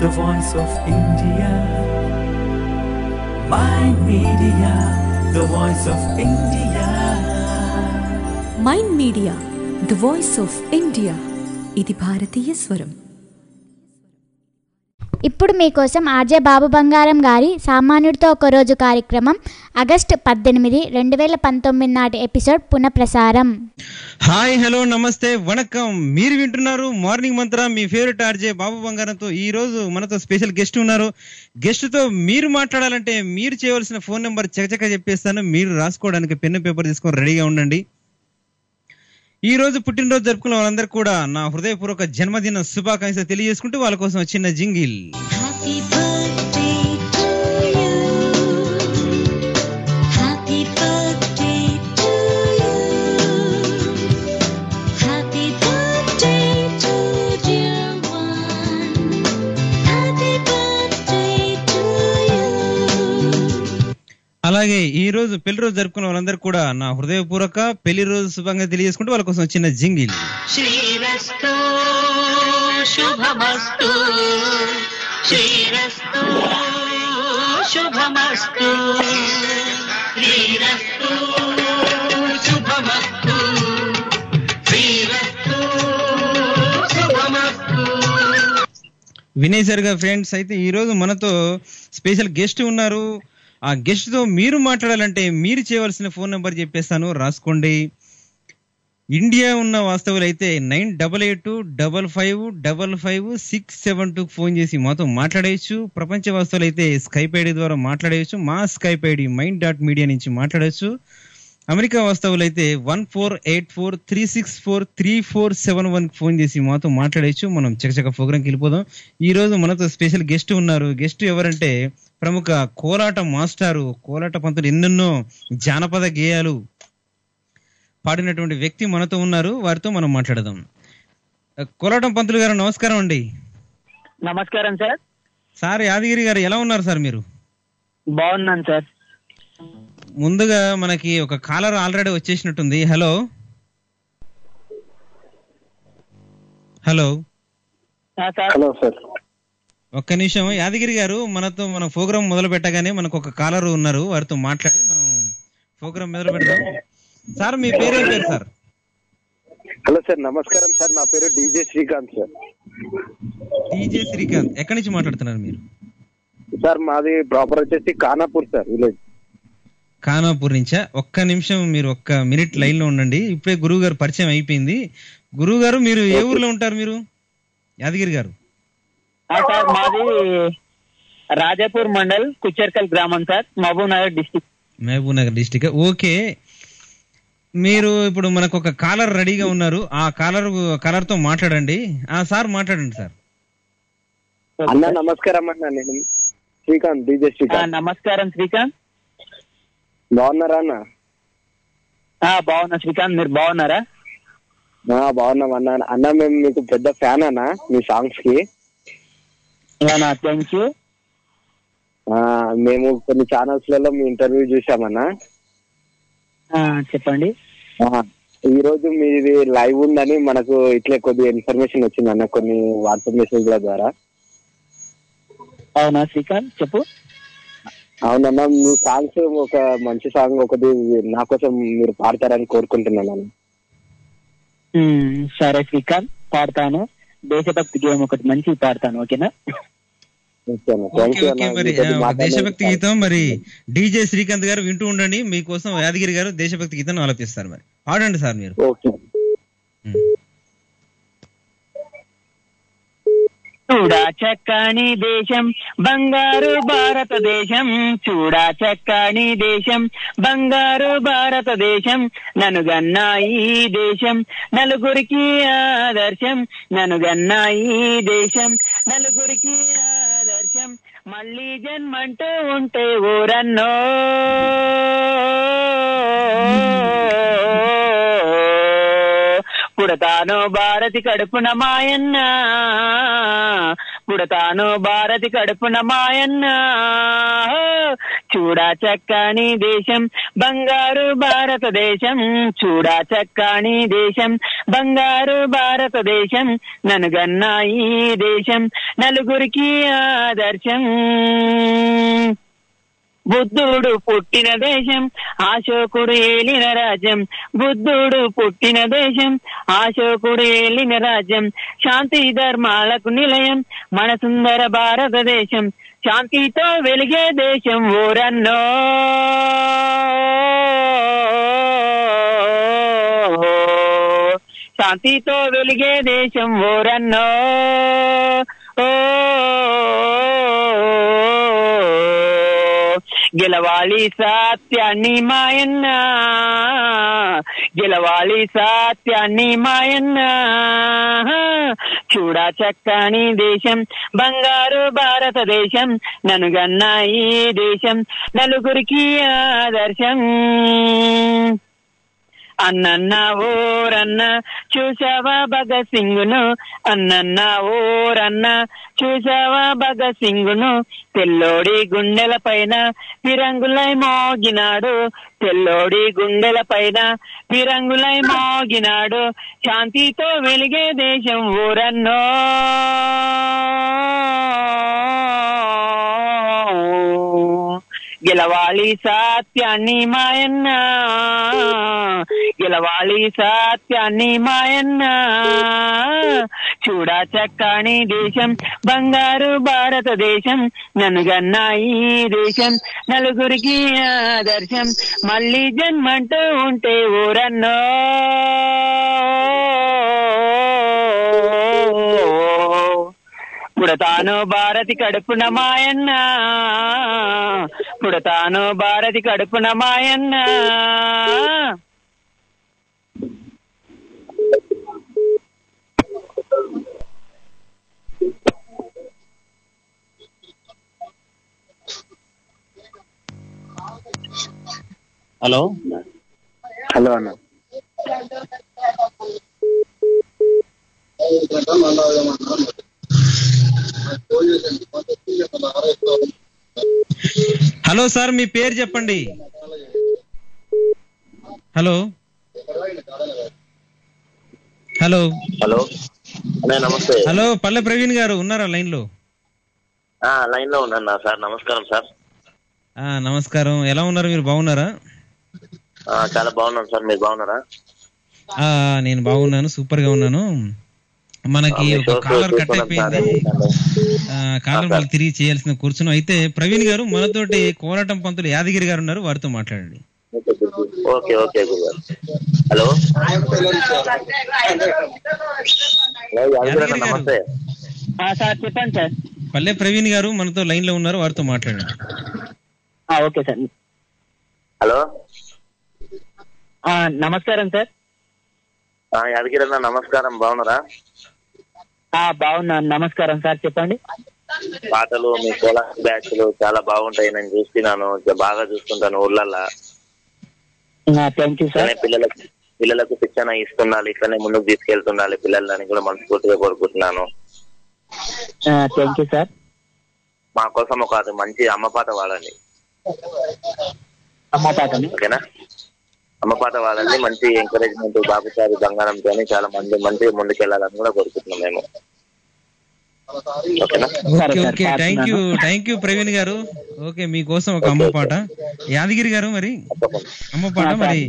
the voice of India. My media, the voice of India. Mind Media the voice of India ఇది భారతీయ స్వరం ఇప్పుడు మీకోసం RJ బాబు బంగారం గారి సామాన్యుడితో ఒకరోజు కార్యక్రమం ఆగస్టు పద్దెనిమిది రెండు వేల పంతొమ్మిది నాటి ఎపిసోడ్ పునఃప్రసారం హాయ్ హలో నమస్తే వణకం మీరు వింటున్నారు మార్నింగ్ మంత్ర మీ ఫేవరెట్ ఆర్జే బాబు బంగారంతో ఈ రోజు మనతో స్పెషల్ గెస్ట్ ఉన్నారు గెస్ట్ తో మీరు మాట్లాడాలంటే మీరు చేయవలసిన ఫోన్ నెంబర్ చకచక చెప్పేస్తాను మీరు రాసుకోవడానికి పెన్ను పేపర్ తీసుకొని రెడీగా ఉండండి ఈ రోజు పుట్టినరోజు జరుపుకున్న వాళ్ళందరూ కూడా నా హృదయపూర్వక జన్మదిన శుభాకాంక్షలు తెలియజేసుకుంటూ వాళ్ళ కోసం చిన్న jingle Happy birthday to you. Happy birthday to you. Happy birthday to dear one. Happy birthday to you. అలాగే ఈ రోజు పెళ్లి రోజు జరుపుకున్న వాళ్ళందరూ కూడా నా హృదయపూర్వక పెళ్లి రోజు శుభంగా తెలియజేసుకుంటూ వాళ్ళ కోసం చిన్న జింగిల్ శ్రీరస్తు శుభమస్తు శ్రీరస్తు శుభమస్తు శ్రీరస్తు శుభమస్తు శ్రీరస్తు శుభమస్తు వినయ్ సార్ గారు ఫ్రెండ్స్ అయితే ఈ రోజు మనతో స్పెషల్ గెస్ట్ ఉన్నారు ఆ గెస్ట్ తో మీరు మాట్లాడాలంటే మీరు చేయవలసిన ఫోన్ నెంబర్ చెప్పేస్తాను రాసుకోండి ఇండియా ఉన్న వాస్తవులు అయితే nine double eight two double five double five six seven two phone చేసి మాతో మాట్లాడేయచ్చు ప్రపంచ వాస్తవులు అయితే స్కైప్ ఐడి ద్వారా మాట్లాడేయచ్చు మా Skype ID Mind dot Media నుంచి మాట్లాడచ్చు అమెరికా వాస్తవులు అయితే one four eight four three six four three four seven one phone చేసి మాతో మాట్లాడేయచ్చు మనం చకచక ప్రోగ్రామ్కి వెళ్ళిపోదాం ఈ రోజు మనతో స్పెషల్ గెస్ట్ ఉన్నారు గెస్ట్ ఎవరంటే ప్రముఖ కోలాట మాస్టారు కోలాట పంతులు ఎన్నెన్నో జానపద గేయాలు పాడినటువంటి వ్యక్తి మనతో ఉన్నారు వారితో మనం మాట్లాడదాం కోలాటం పంతులు గారు నమస్కారం అండి నమస్కారం సార్ సార్ యాదగిరి గారు ఎలా ఉన్నారు సార్ మీరు బాగున్నాను సార్ ముందుగా మనకి ఒక కాలర్ ఆల్రెడీ వచ్చేసినట్టుంది హలో హలో ఆ, సార్ హలో సార్ ఒక్క నిమిషం యాదగిరి గారు మనతో మన ప్రోగ్రామ్ మొదలు పెట్టగానే మనకు ఒక కాలర్ ఉన్నారు వారితో మాట్లాడి మనం ప్రోగ్రామ్ మొదలు పెడదాం సార్ మీ పేరేం పేరు సార్ హలో సార్ నమస్కారం సార్ నా పేరు DJ Srikanth sir TJ Srikanth ఎక్కడి నుంచి మాట్లాడుతున్నారు మీరు సార్ మాది ప్రాపర్ వచ్చేసి కానాపూర్ సార్ విలేజ్ ఖానాపూర్ నుంచా ఒక్క నిమిషం మీరు ఒక్క మినిట్ లైన్ లో ఉండండి ఇప్పుడే గురువు గారు పరిచయం అయిపోయింది గురువు గారు మీరు ఏ ఊర్లో ఉంటారు మీరు యాదగిరి గారు ఆ, సార్ మాది రాజాపూర్ మండల్ కుచ్చర్కల్ గ్రామం sir Mahabubnagar district Mahabubnagar district okay మీరు ఇప్పుడు మనకు ఒక కాలర్ రెడీగా ఉన్నారు ఆ కాలర్ కాలర్ తో మాట్లాడండి ఆ సార్ మాట్లాడండి సార్ అన్న నమస్కారం అన్న నేను శ్రీకాంత్ డీజే శ్రీకాంత్ నమస్కారం శ్రీకాంత్ బాగున్నారా అన్న ఆ, బాగున్నా శ్రీకాంత్ మీరు బాగున్నారా ఆ, బాగున్నాం అన్న అన్న మేము మీకు పెద్ద ఫ్యాన్ అన్న మీ సాంగ్స్ కి థ్యాంక్ యూ ఆ, మేము కొన్ని ఛానల్స్ లలో మీ ఇంటర్వ్యూ చూసామన్న చెప్పండి ఆ, ఈ రోజు మీది లైవ్ ఉందని మనకు ఇట్లే కొద్దిగా ఇన్ఫర్మేషన్ వచ్చింది అన్న కొన్ని వాట్సాప్ మెసేజ్ల ద్వారా అవునా శ్రీకాంత్ చెప్పు అవునన్నా మీ సాంగ్స్ ఒక మంచి సాంగ్ ఒకటి నా కోసం మీరు పాడతారని కోరుకుంటున్నాను అన్న ఉమ్, సరే శ్రీకాంత్ పాడతాను దేశభక్తి గేమ్ ఒకటి మంచి పాడతాను ఓకేనా ఓకే అన్న థ్యాంక్ ఓకే యూ ఓకే అన్న మరి మీతోటి ఆ, ఒక మాట్లాడడానికి దేశభక్తి గీతం మరి డీజే శ్రీకాంత్ గారు వింటూ ఉండండి మీకోసం యాదగిరి గారు దేశభక్తి గీతం ఆలపిస్తారు మరి పాడండి సార్ మీరు ఓకే ఉమ్. చూడా చక్కని దేశం బంగారు భారతదేశం చూడా చక్కని దేశం బంగారు భారతదేశం ననుగన్నా ఈ దేశం నలుగురికి ఆదర్శం ననుగన్నా ఈ దేశం నలుగురికి ఆదర్శం మళ్ళీ జన్మంటూ ఉంటే ఊరన్నో పుడతాను భారతి కడుపున మాయన్న పుడతాను భారతి కడుపున మాయన్న చూడా చక్కని దేశం బంగారు భారతదేశం చూడా చక్కని దేశం బంగారు భారతదేశం ననుగన్నా ఈ దేశం నలుగురికి ఆదర్శం బుద్ధుడు పుట్టిన దేశం అశోకుడు ఏలిన రాజ్యం బుద్ధుడు పుట్టిన దేశం అశోకుడు ఏలిన రాజ్యం శాంతి ధర్మాలకు నిలయం మన సుందర భారతదేశం శాంతితో వెలిగే దేశం ఊరన్నో శాంతితో వెలిగే దేశం ఊరన్నో ఓ గెలవాలి సత్యాన్ని మాయన్న గెలవాలి సత్యాన్ని మాయన్న చూడా చక్కని దేశం బంగారు భారతదేశం ననుగన్న ఈ దేశం నలుగురికి ఆదర్శం అన్నన్న ఓరన్న చూసావా భగత్ సింగును అన్నన్న ఓరన్న చూసావా భగత్ సింగును తెల్లోడి గుండెల పైన ఫిరంగులై మోగినాడు తెల్లోడి గుండెల పైన ఫిరంగులై మోగినాడు శాంతితో వెలిగే దేశం ఊరన్నో గెలవాలి సత్యాన్ని మాయన్న గెలవాలి సత్యాన్ని మాయన్న చూడా చక్కని దేశం బంగారు భారతదేశం నన్నుగన్నా ఈ దేశం నలుగురికి ఆదర్శం మళ్ళీ జన్మంటూ ఉంటే ఊరన్నో పుడతాను భారతి కడుపున మాయన్న పుడతాను భారతి కడుపున మాయన్న హలో హలో అన్న హలో సార్ మీ పేరు చెప్పండి హలో హలో హలో అన్నయ్య నమస్తే హలో పల్లె ప్రవీణ్ గారు ఉన్నారా లైన్ లో ఆ లైన్ లో ఉన్నాను సార్ నమస్కారం సార్ ఆ, నమస్కారం ఎలా ఉన్నారు మీరు బాగున్నారా ఆ, చాలా బాగున్నాను సార్ మీరు బాగున్నారా ఆ, నేను బాగున్నాను సూపర్ గా ఉన్నాను మనకి ఆ, మీ ఒక షోస్ కాలర్ కట్ చూస్తున్నాను సార్, అయిపోయింది ఎందుకంటే- ఆ, కాలర్ మళ్ళీ తిరిగి చేయాల్సిన కూర్చున్నాం అయితే ప్రవీణ్ గారు మనతోటి కోలాటం పంతులు యాదగిరి గారు ఉన్నారు వారితో మాట్లాడండి ఓకే ఓకే గురుగారు హలో హలో యాదగిరి అన్న, నమస్తే ఆ, సార్ చెప్పండి సార్ పల్లె ప్రవీణ్ గారు మనతో లైన్ లో ఉన్నారు వారితో మాట్లాడండి ఆ, ఓకే సార్ హలో ఆ, నమస్కారం సార్ ఆ, యాదగిరి అన్న నమస్కారం బాగున్నారా ఆ, బాగున్నాను నమస్కారం సార్ చెప్పండి పాటలు మీ కోలా బ్యాచ్లు చాలా బాగుంటాయి నేను చూస్తున్నాను బాగా చూస్తుంటాను ఊర్లల్లో థ్యాంక్ యూ సార్ ఇట్లనే పిల్లలకు పిల్లలకు శిక్షణ ఇస్తుండాలి ఇట్లనే ముందుకు తీసుకెళ్తుండాలి పిల్లలని కూడా మనస్ఫూర్తిగా కోరుకుంటున్నాను థ్యాంక్ యూ సార్ మా కోసం ఒక అది మంచి అమ్మ పాట వాడండి అమ్మ పాటని ఓకేనా అమ్మ పాట వాడండి మంచి ఎంకరేజ్మెంట్ బాబు సారి బంగారంతో చాలా మంది మంచిగా ముందుకెళ్ళాలని కూడా కోరుకుంటున్నాం మేము ఓకేనా okay okay thank you thank you Praveen గారు ఓకే మీకోసం ఒక అమ్మ పాట యాదగిరి గారు మరి అమ్మ పాట మరి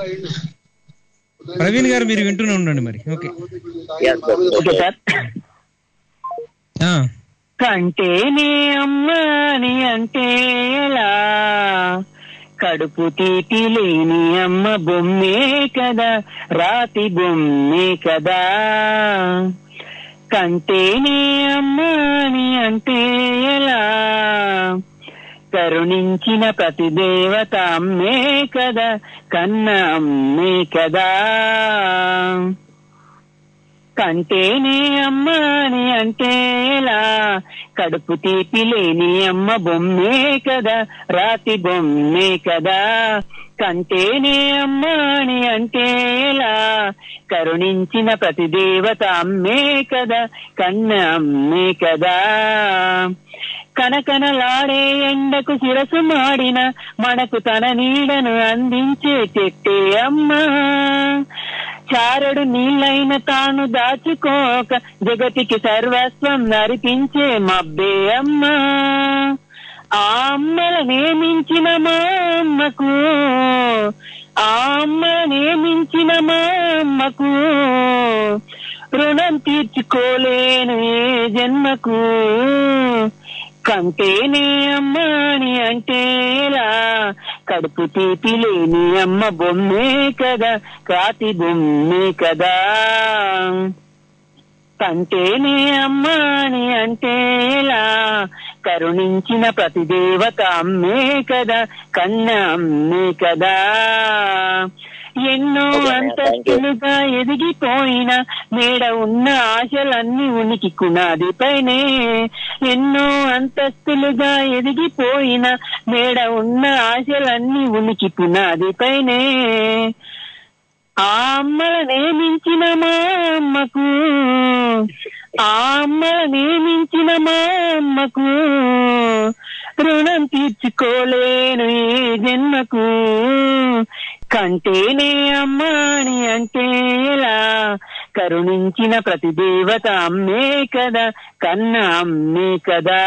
ప్రవీణ్ గారు మీరు వింటూనే ఉండండి మరి okay Yes, sir. Okay sir ఆ, కంటేనే అమ్మని అంటే ఎలా కడుపు తీపి లేని అమ్మ బొమ్మే కదా రాతి బొమ్మే కదా కంటేనే అమ్మని అంటే ఎలా కరుణించిన ప్రతి దేవత అమ్మే కదా కన్న అమ్మే కదా కంటేనే అమ్మని అంటేలా కడుపు తీపి లేని అమ్మ బొమ్మే కదా రాతి బొమ్మే కదా కంటేనే అమ్మ అని అంటేలా కరుణించిన ప్రతి దేవత అమ్మే కదా కన్న అమ్మే కదా కనకనలాడే ఎండకు శిరసు మాడిన మనకు తన నీడను అందించే చెట్టే అమ్మా చారడు నీళ్ళైన తాను దాచుకోక జగతికి సర్వస్వం నరిపించే మబ్బే అమ్మా ఆ అమ్మల నియమించిన మా అమ్మకు ఆ అమ్మల నియమించిన మా అమ్మకు రుణం తీర్చుకోలేను ఏ జన్మకు కంటేనే అమ్మ అని అంటేలా కడుపు తీపి లేని అమ్మ బొమ్మే కదా కాతి బొమ్మే కదా కంటేనే అమ్మ అని అంటేలా కరుణించిన ప్రతి దేవత అమ్మే కదా కన్న అమ్మే కదా ఎన్నో Okay, thank you. అంతస్తులుగా ఎదిగిపోయిన మేడ ఉన్న ఆశలన్నీ ఉనికి కునాదిపైనే ఎన్నో అంతస్తులుగా ఎదిగిపోయిన మేడ ఉన్న ఆశలన్నీ ఉనికి పునాదిపైనే ఆ అమ్మల నియమించిన మా అమ్మకు ఆ అమ్మల నియమించిన మా అమ్మకు రుణం తీర్చుకోలేను ఏ జన్మకు కంటేనే అమ్మా అని అంటేలా కరుణించిన ప్రతి దేవత అమ్మే కదా కన్న అమ్మే కదా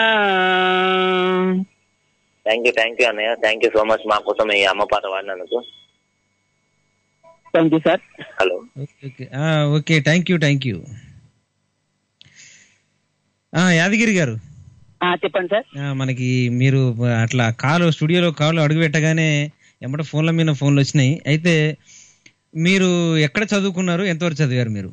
థ్యాంక్ యూ థ్యాంక్ యూ అన్నయ్య థ్యాంక్ యూ సో మచ్ మా కోసం ఈ అమ్మ పాట వాడినందుకు thank you sir hello okay okay thank you thank you Yadagiri గారు చెప్పండి సార్ ఆ, మనకి మీరు అట్లా కాలు స్టూడియోలో కాలు అడుగు పెట్టగానే ఎమ్మట ఫోన్ల మీద ఫోన్లు వచ్చినాయి అయితే మీరు ఎక్కడ చదువుకున్నారు ఎంతవరకు చదివారు మీరు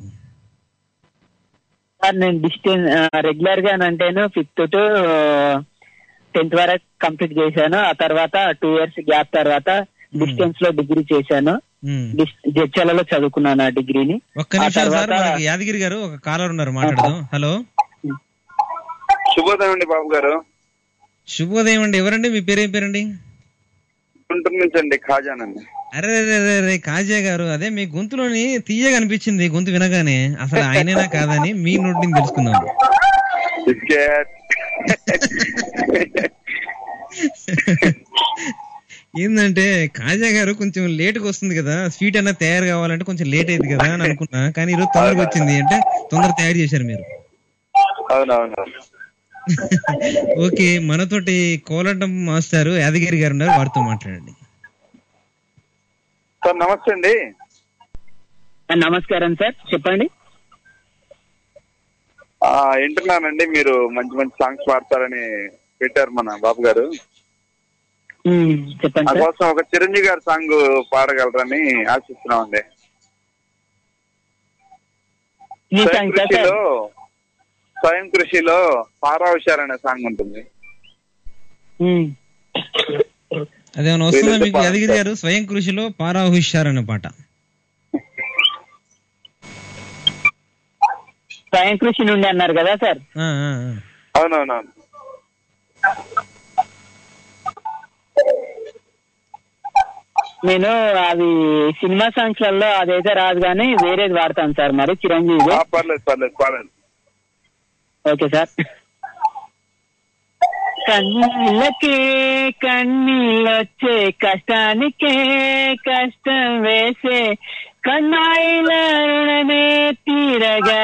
సార్ నేను డిస్టెన్స్ రెగ్యులర్ గా అంటేను ఫిఫ్త్ టు టెన్త్ వరకు కంప్లీట్ చేశాను ఆ తర్వాత టూ ఇయర్స్ గ్యాప్ తర్వాత డిస్టెన్స్ లో డిగ్రీ చేశాను మ్మ్. జడ్చలలో చదువుకున్నాను ఆ డిగ్రీని ఒక్క ఆ నిమిషం సార్ తర్వాత మనకి యాదగిరి గారు ఒక కాలర్ ఉన్నారు మాట్లాడదాం హలో శుభోదయం అండి బాబు గారు శుభోదయం అండి ఎవరండి మీ పేరేం పేరండి గుంటూరు నుంచి అండి ఖాజానండి అరే అరే, అరే అరే కాజా గారు అదే మీ గొంతులోని తీయగా అనిపించింది గొంతు వినగానే అసలు ఆయనేనా కాదని మీ నోటి నుంచి తెలుసుకుందాం బిస్కెట్ ఏంటంటే కాజా గారు కొంచెం లేట్ గా వస్తుంది కదా స్వీట్ అన్న తయారు కావాలంటే కొంచెం లేట్ అయింది కదా అని అనుకున్నా కానీ ఈరోజు తొందరగా వచ్చింది అంటే తొందర తయారు చేశారు మీరు అవునవును ఓకే మనతోటి కోలంటం మాస్టారు యాదగిరి గారు ఉన్నారు వారితో మాట్లాడండి సార్ నమస్తే అండి నమస్కారం సార్ చెప్పండి ఆ, వింటున్నానండి మీరు మంచి మంచి సాంగ్స్ పాడతారని పెట్టారు మన బాబు గారు మ్మ్, చెప్పండి నా సార్ కోసం ఒక చిరంజీవి గారి సాంగ్ పాడగలరని ఆశిస్తున్నామండి ఈ స్వయం సాంగ్ సార్ కృషిలో స్వయం కృషిలో పారా హుషార్ అనే సాంగ్ ఉంటుంది మ్మ్. అదేమన్నా వస్తుందా వీలైతే మీకు పాడండి యాదగిరి సార్. గారు స్వయం కృషిలో పారాహుషార్ అనే పాట స్వయం కృషి నుండి అన్నారు కదా సార్ ఆ, ఆ, ఆ. అవునవునవును నేను అవి సినిమా సాంగ్స్ లలో అదైతే రాదు కానీ వేరేది వాడతాను సార్ మరి చిరంజీవి ఆ, పర్లేదు పర్లేదు పాడండి ఓకే సార్ కన్నీళ్ళకే కన్నీళ్ళొచ్చే కష్టానికే కష్టం వేసే కన్నాయిల రుణమే తీరగా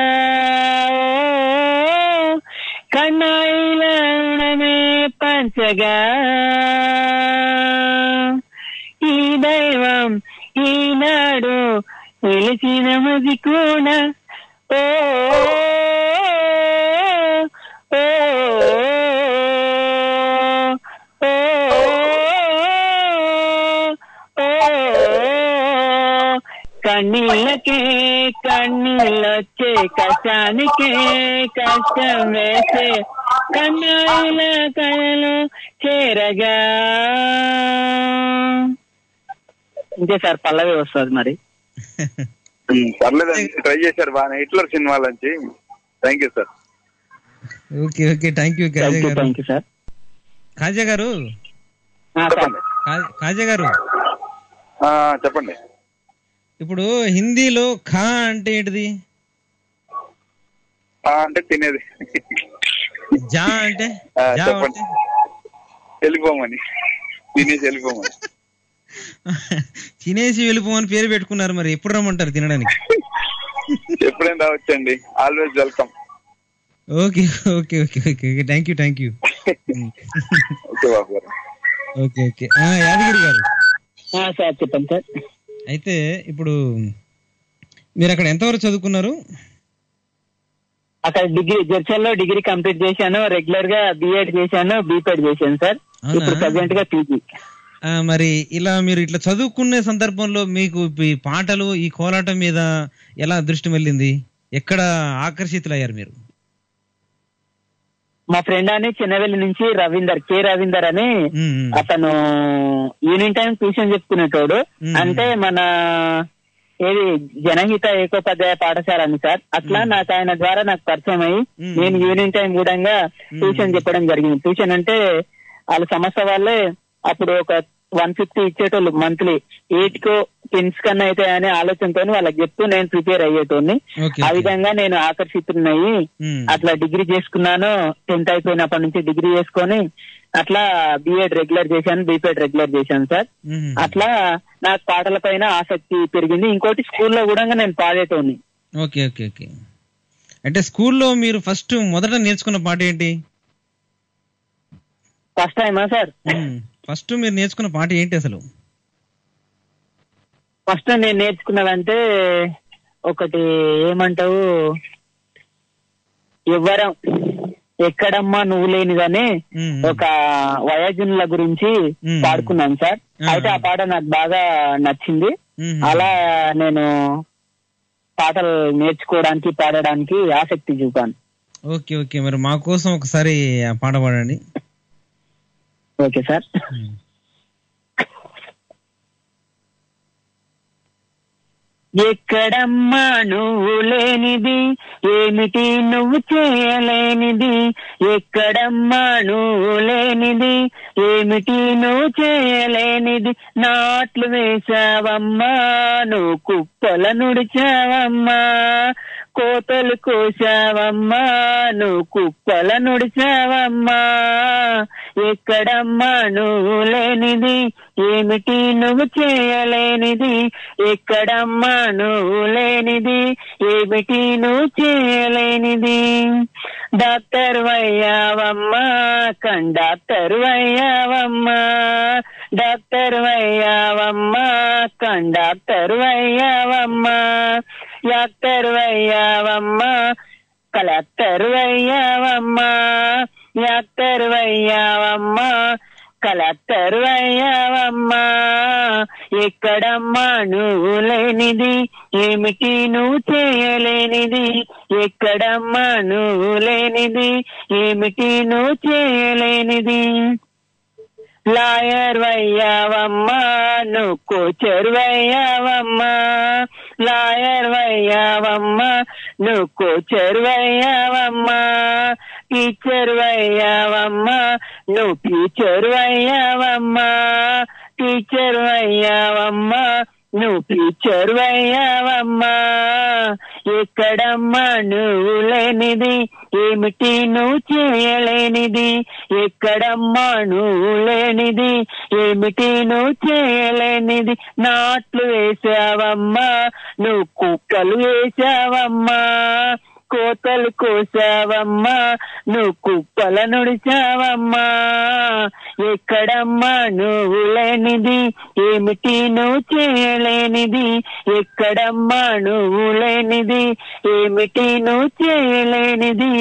ఓ, కన్నాయిల రుణమే పంచగా ఈ దైవం ఈనాడు పిలిచిన మది కూడా ఓ ఓ, ఓ, ఓ, కన్నీళ్ళకే కన్నీళ్ళొచ్చే కష్టానికే కష్టం వేసే కన్నాయిల కళలు చేరగా ఇంతే సార్ పల్లవి వస్తుంది మరి ఉమ్, పర్లేదండి ట్రై చేశారు బాగా హిట్లర్ సినిమా నుంచి thank you sir okay okay thank you Kaja గారు థ్యాంక్ యూ సార్ కాజా గారు చెప్పండి కా- కాజా గారు ఆ, చెప్పండి ఇప్పుడు హిందీలో ఖా అంటే ఏంటిది ఆ, అంటే తినేది జా అంటే ఆ, జా చెప్పండి వెళ్ళిపోమని తినేసి వెళ్ళిపోమని తినేసి వెళ్ళిపోమని పేరు పెట్టుకున్నారు మరి ఎప్పుడు రమ్మంటారు తినడానికి ఎప్పుడైనా రావచ్చండి always welcome okay okay okay okay okay thank you thank you okay Babu గారు ఓకే ఓకే ఆ, యాదగిరి గారు సార్ చెప్పండి సార్ అయితే ఇప్పుడు మీరు అక్కడ ఎంతవరకు చదువుకున్నారు అక్కడ డిగ్రీ జడ్చల్లో డిగ్రీ కంప్లీట్ చేశాను రెగ్యులర్ గా బిఎడ్ చేశాను బీపెడ్ చేశాను సార్ అవునా? ఇప్పుడు ప్రజెంట్ గా పీజీ ఆ, మరి ఇలా మీరు ఇట్లా చదువుకునే సందర్భంలో మీకు ఈ పాటలు ఈ కోలాటం మీద ఎలా దృష్టి వెళ్ళింది ఎక్కడ ఆకర్షితులయ్యారు మీరు మా ఫ్రెండ్ అని చిన్నవెల్లి నుంచి రవీందర్ కె రవీందర్ అని మ్మ్, మ్మ్. అతను ఈవినింగ్ టైం ట్యూషన్ చెప్పుకునేటోడు మ్మ్. అంటే మన ఏది జనహిత ఏకోపాధ్యాయ పాఠశాల అని సార్ అట్లా నాకు ఆయన ద్వారా నాకు పరిచయం అయ్యి మ్మ్. నేను ఈవినింగ్ టైం కూడా ట్యూషన్ చెప్పడం జరిగింది ట్యూషన్ అంటే వాళ్ళ సంస్థ వాళ్ళే అప్పుడు ఒక వన్ ఫిఫ్టీ ఇచ్చేటోళ్ళు మంత్లీ ఎయిట్ కో టెన్స్ కన్నా అయితే అనే ఆలోచనతో వాళ్ళకి చెప్తూ నేను ప్రిపేర్ అయ్యేటోని ఓకే ఆ ఓకే. విధంగా నేను ఆకర్షితున్నాయి మ్మ్. అట్లా డిగ్రీ చేసుకున్నాను టెన్త్ అయిపోయినప్పటి నుంచి డిగ్రీ చేసుకొని అట్లా బిఎడ్ రెగ్యులర్ చేశాను బీపీఎడ్ రెగ్యులర్ చేశాను సార్ మ్మ్. అట్లా నాకు పాటల పైన ఆసక్తి పెరిగింది ఇంకోటి స్కూల్లో కూడా నేను పాడేటోని ఓకే ఓకే ఓకే అంటే స్కూల్లో మీరు ఫస్ట్ మొదట నేర్చుకున్న పాట ఏంటి ఫస్ట్ టైమా సార్ ఫస్ట్ మీరు నేర్చుకున్న పాట ఏంటి అసలు ఫస్ట్ నేను నేర్చుకున్నదంటే ఒకటి ఏమంటావు ఎవ్వరం ఎక్కడమ్మా నువ్వు లేనిదని మ్మ్. ఒక వయోజనుల గురించి మ్మ్. పాడుకున్నాను సార్ ఆ. అయితే ఆ పాట నాకు బాగా నచ్చింది మ్మ్. అలా నేను పాటలు నేర్చుకోవడానికి పాడడానికి ఆసక్తి చూపాను ఓకే ఓకే మరి మా కోసం ఒకసారి ఆ పాట పాడండి ఓకే సార్ ఎక్కడమ్మా నువ్వు లేనిది ఏమిటి నువ్వు చేయలేనిది ఎక్కడమ్మా నువ్వు లేనిది ఏమిటి నువ్వు చేయలేనిది నాట్లు వేశావమ్మా నువ్వు కుప్పల నుడిచావమ్మా కోతలు కోసావమ్మా నువ్వు కుప్పల నుడిచావమ్మా ఎక్కడమ్మా నువ్వు లేనిది ఏమిటి నువ్వు చేయలేనిది ఎక్కడమ్మా నువ్వు లేనిది ఏమిటి నువ్వు చేయలేనిది డాక్టర్ వయ్యావమ్మా కండాక్టర్ వయ్యావమ్మా డాక్టర్ వయ్యావమ్మా కండాక్టర్ వయ్యావమ్మా యాక్టర్ వయ్యావమ్మా కలెక్టర్ వయ్యావమ్మా యాక్టర్ వయ్యావమ్మా కలెక్టర్ వయ్యావమ్మా ఎక్కడమ్మా నువ్వు లేనిది ఏమిటి నువ్వు చేయలేనిది ఎక్కడమ్మా నువ్వు లేనిది ఏమిటి నువ్వు చేయలేనిది లాయర్ వయ్యావమ్మా నువ్వు కోచర్ వయ్యావమ్మా లాయర్ వయ్యావమ్మా నువ్వు కోచర్ వయ్యావమ్మా టీచర్ వయ్యావమ్మా నువ్వు టీచర్ వయ్యావమ్మా టీచర్ వయ్యావమ్మా నువ్వు టీచర్ వయ్యావమ్మా ఎక్కడమ్మా నువ్వు లేనిది ఏమిటి నువ్వు చేయలేనిది ఎక్కడమ్మా నువ్వు లేనిది ఏమిటి నువ్వు చేయలేనిది నాట్లు వేసావమ్మా నువ్వు కుక్కలు వేసావమ్మా కోతలు కోసావమ్మా నువ్వు కుప్పల నుడిచావమ్మా ఎక్కడమ్మా నువ్వు లేనిది ఏమిటి నువ్వు చేయలేనిది ఎక్కడమ్మా నువ్వు లేనిది ఏమిటి నువ్వు చేయలేనిది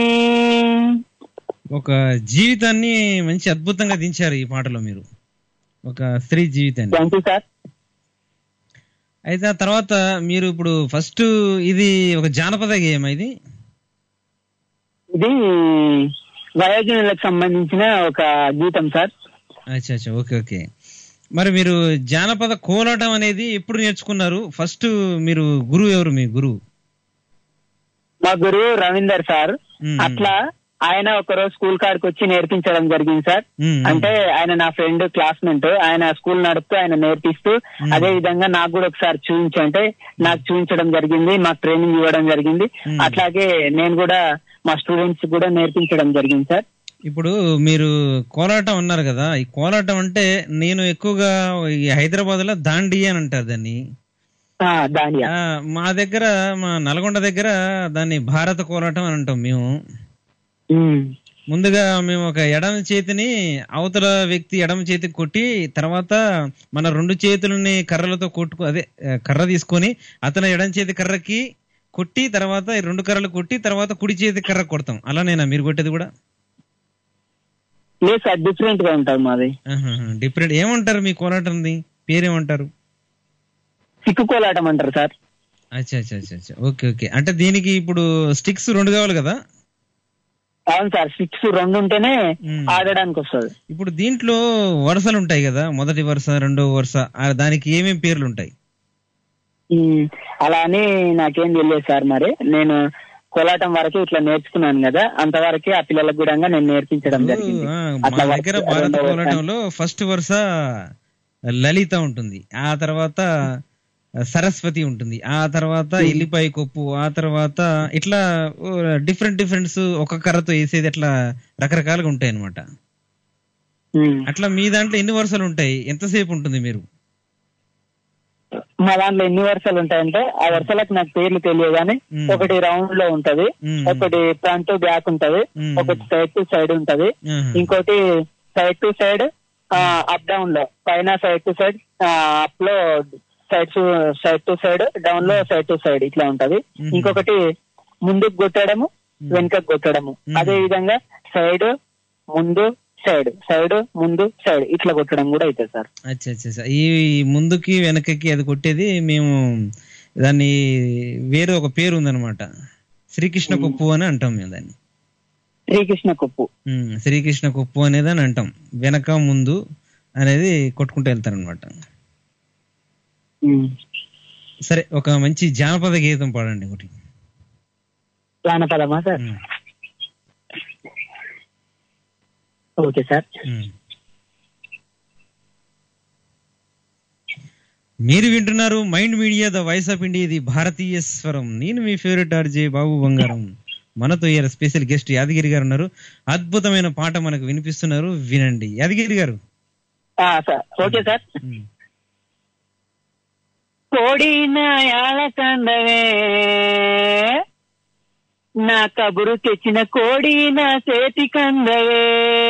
ఒక జీవితాన్ని మంచి అద్భుతంగా దించారు ఈ పాటలో మీరు ఒక స్త్రీ జీవితాన్ని థ్యాంక్ యూ సార్ అయితే ఆ తర్వాత మీరు ఇప్పుడు ఫస్ట్ ఇది ఒక జానపద గేయం ఇది ఇది వయోజనులకు సంబంధించిన ఒక గీతం సార్ అచ్చా అచ్చా ఓకే ఓకే మరి మీరు జానపద కోలాటం అనేది ఎప్పుడు నేర్చుకున్నారు ఫస్ట్ మీరు గురువు ఎవరు మీ గురువు మా గురువు రవీందర్ సార్ మ్మ్. అట్లా ఆయన ఒక రోజు స్కూల్ కాడికి వచ్చి నేర్పించడం జరిగింది సార్ మ్మ్. అంటే ఆయన నా ఫ్రెండ్ క్లాస్మేట్ ఆయన స్కూల్ నడుపుతూ ఆయన నేర్పిస్తూ మ్మ్. అదే విధంగా నాకు కూడా ఒకసారి చూపించంటే నాకు చూపించడం జరిగింది మాకు ట్రైనింగ్ ఇవ్వడం జరిగింది మ్మ్. అట్లాగే నేను కూడా మా స్టూడెంట్స్ కూడా నేర్పించడం జరిగింది సార్ ఇప్పుడు మీరు కోలాటం అన్నారు కదా ఈ కోలాటం అంటే నేను ఎక్కువగా ఈ హైదరాబాద్ లో దాండి అని అంటారు దాన్ని ఆ, దానియా ఆ, మా దగ్గర మా నల్గొండ దగ్గర దాన్ని భారత కోలాటం అని అంటాం మేము మ్మ్. ముందుగా మేము ఒక ఎడమ చేతిని అవతల వ్యక్తి ఎడమ చేతికి కొట్టి తర్వాత మన రెండు చేతులని కర్రలతో కొట్టుకు అదే ఆ, కర్ర తీసుకొని అతను ఎడమ చేతి కర్రకి కొట్టి తర్వాత ఈ రెండు కర్రలు కొట్టి తర్వాత కుడి చేతి కర్ర కొడతాం అలానేనా మీరు కొట్టేది కూడా లేదు సార్ డిఫరెంట్ గా ఉంటుంది మాది డిఫరెంట్ ఏమంటారు మీ కోలాటంది పేరేమంటారు సిక్కు కోలాటం అంటారు సార్ అచ్చా అచ్చా అచ్చా అచ్చా ఓకే ఓకే అంటే దీనికి ఇప్పుడు స్టిక్స్ రెండు కావాలి కదా అవును సార్ సిక్స్ రెండు ఉంటేనే మ్మ్. ఆడడానికి వస్తుంది ఇప్పుడు దీంట్లో వరుసలు ఉంటాయి కదా మొదటి వరుస రెండో వరుస ఆ దానికి ఏమేమి పేర్లు ఉంటాయి మ్మ్. అలా అని నాకేం తెలియదు సార్ మరి నేను కోలాటం వరకు ఇట్లా నేర్చుకున్నాను కదా అంతవరకే ఆ పిల్లలకు కూడా నేను నేర్పించడం జరిగింది ఆ, అట్లా మా వరుస- దగ్గర భారత రెండో వరుస- కోలాటంలో ఫస్ట్ వరుస లలిత ఉంటుంది ఆ తర్వాత సరస్వతి ఉంటుంది ఆ తర్వాత ఎల్లిపాయ కొప్పు ఆ తర్వాత ఇట్లా డిఫరెంట్ డిఫరెంట్స్ ఒక కర్రతో వేసేది అట్లా రకరకాలుగా ఉంటాయి అనమాట మ్మ్. అట్లా మీ దాంట్లో ఎన్ని వరుసలు ఉంటాయి ఎంతసేపు ఉంటుంది మీరు మా దాంట్లో ఎన్ని వరుసలు ఉంటాయంటే ఆ వరుసలకు నాకు పేర్లు తెలియదు కానీ మ్మ్. ఒకటి రౌండ్ లో ఉంటది మ్మ్. ఒకటి ఫ్రంట్ బ్యాక్ ఉంటది మ్మ్. ఒకటి సైడ్ టు సైడ్ ఉంటది ఆహా. ఇంకోటి side to side up down లో పైన సైడ్ టు సైడ్ అప్ లో side to side to side down లో సైడ్ టు సైడ్ ఇట్లా ఉంటది మ్మ్. ఇంకొకటి ముందుకు కొట్టడము వెనుకకు కొట్టడము మ్మ్. అదే విధంగా సైడ్ ముందు సైడ్ సైడ్ ముందు సైడ్ ఇట్లా కొట్టడం కూడా అవుతుంది సార్ అచ్చా అచ్చా అచ్చా. ఈ ముందుకి వెనకకి అది కొట్టేది మేము దాన్ని వేరే ఒక పేరు ఉందన్నమాట శ్రీకృష్ణ కొప్పు అని అంటాం మేము దాన్ని శ్రీకృష్ణ కొప్పు ఉమ్, శ్రీకృష్ణ కొప్పు అనేది అని అంటాం వెనక ముందు అనేది కొట్టుకుంటూ వెళ్తారనమాట మ్మ్. సరే ఒక మంచి జానపద గీతం పాడండి ఒకటి జానపదమా sir um, okay sir um. మీరు వింటున్నారు Mind Media the voice of India ఇది భారతీయ స్వరం నేను మీ ఫేవరెట్ ఆర్జే బాబు బంగారం మనతో ఇయ్యాల స్పెషల్ గెస్ట్ యాదగిరి గారు ఉన్నారు అద్భుతమైన పాట మనకు వినిపిస్తున్నారు వినండి యాదగిరి గారు ఆ, సార్ ఓకే సార్ ఉమ్. కోడిన యాలకందవే నా కబురు తెచ్చిన కోడి నా చేతి కందవే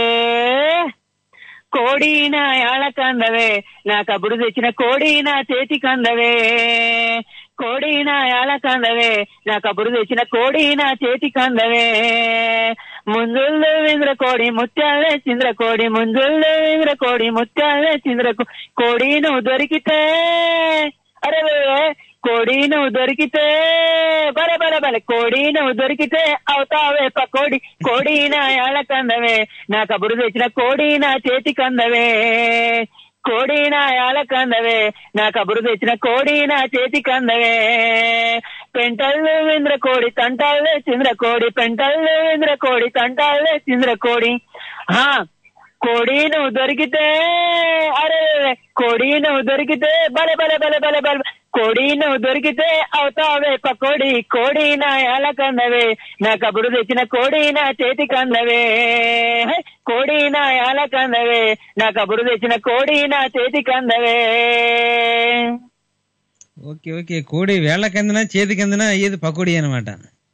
కోడి నా యాలకందవే నా కబురు తెచ్చిన కోడి నా చేతి కందవే కోడి నా యాలకందవే నా కబురు తెచ్చిన కోడి నా చేతి కందవే ముందుల్లో ఇంద్ర కోడి ముత్యాలే చింద్ర కోడి ముందుల్లో ఇంద్ర కోడి ముత్యాలే చింద్ర కో- కోడి నువ్వు దొరికితే అరే కోడి నువ్వు దొరికితే బల బల బల కోడి నువ్వు దొరికితే అవుతావే పకోడి కోడి నా యాలకందవే నా కబురు తెచ్చిన కోడి నా చేతి కందవే కోడి నా యాలకందవే నా కబురు తెచ్చిన కోడి నా చేతి కందవే పెంటల్లో ఇంద్ర కోడి తంటాలే చింద్ర కోడి పెంటల్లో ఇంద్ర కోడి తంటాలే చింద్ర కోడి హా కోడి నువ్వు దొరికితే అరే కోడి నువ్వు దొరికితే బలే బలే బలే బలే బలే కోడి నువ్వు దొరికితే అవుతావే పకోడి కోడి నా యాలకందవే నా కబురు తెచ్చిన కోడి నా చేతి కందవే హే, కోడి నా యాలకందవే నా కబురు తెచ్చిన కోడి నా చేతి కందవే ఓకే ఓకే కోడి వేళ్ల కిందన చేతి కిందన అయ్యేది పకోడీ అనమాట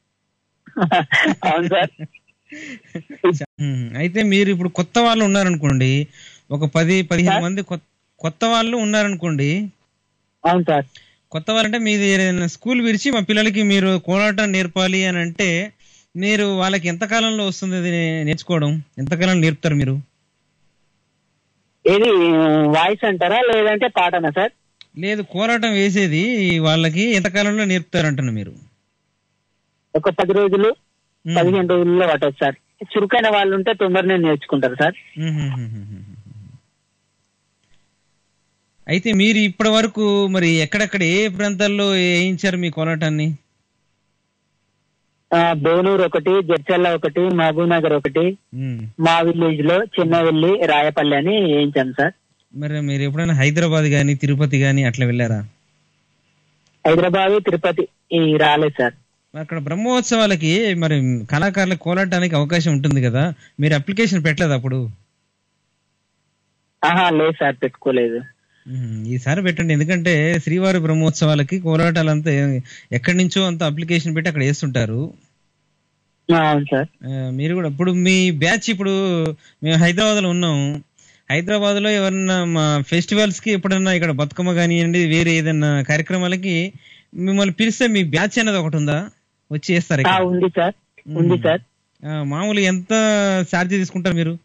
అవును సార్ ఉమ్, అయితే మీరు ఇప్పుడు కొత్త వాళ్ళు ఉన్నారనుకోండి ఒక పది పదిహేను సార్? మంది కొత్త- కొత్త వాళ్ళు ఉన్నారనుకోండి అవును సార్ కొత్త వాళ్ళంటే మీది ఏదైనా స్కూల్ విడిచి మా పిల్లలకి మీరు కోలాటం నేర్పాలి అని అంటే మీరు వాళ్ళకి ఎంత కాలంలో వస్తుంది అది నేర్చుకోవడం ఎంత కాలం నేర్పుతారు మీరు ఏది వాయిస్ అంటారా లేదంటే పాటనా సార్ లేదు కోలాటం వేసేది వాళ్ళకి ఎంత కాలంలో నేర్పుతారు అంటున్నా మీరు ఒక పది రోజులు ఉమ్. పదిహేను రోజుల్లో పట్టదు సార్ చురుకైన వాళ్ళు ఉంటే తొందరనే నేర్చుకుంటారు సార్ మ్మ్. అయితే మీరు ఇప్పటి వరకు మరి ఎక్కడెక్కడ ఏ ప్రాంతాల్లో వేయించారు మీ కోలాటాన్ని ఆ, బోనూరు ఒకటి జడ్చల్ల ఒకటి మహబూబ్ నగర్ ఒకటి ఉమ్. మా విలేజ్ లో చిన్నవెల్లి రాయపల్లి అని వేయించాం సార్ మరి మీరు ఎప్పుడైనా హైదరాబాద్ గానీ తిరుపతి గానీ అట్లా వెళ్ళారా హైదరాబాద్ తిరుపతి ఈ రాలేదు సార్ మరి అక్కడ బ్రహ్మోత్సవాలకి మరి కళాకారులకు కోలాడటానికి అవకాశం ఉంటుంది కదా మీరు అప్లికేషన్ పెట్టలేదు అప్పుడు ఆహా లేదు సార్ పెట్టుకోలేదు ఉమ్, ఈసారి పెట్టండి ఎందుకంటే శ్రీవారి బ్రహ్మోత్సవాలకి కోలాటాలంతా ఏ- ఎక్కడి నుంచో అంత అప్లికేషన్ పెట్టి అక్కడ వేస్తుంటారు ఆ, అవును సార్ ఆ, మీరు కూడా ఇప్పుడు మీ బ్యాచ్ ఇప్పుడు మేము హైదరాబాద్ లో ఉన్నాం హైదరాబాద్ లో ఎవరన్నా మా ఫెస్టివల్స్ కి ఎప్పుడన్నా ఇక్కడ బతుకమ్మ కానివ్వండి వేరే ఏదైనా కార్యక్రమాలకి మిమ్మల్ని పిలిస్తే మీ బ్యాచ్ అనేది ఒకటి ఉందా వచ్చి చేస్తారు ఆ, ఇక్కడ? ఉంది సార్ ఉంది సార్ ఆ, మామూలుగా ఎంత ఛార్జ్ తీసుకుంటారు మీరు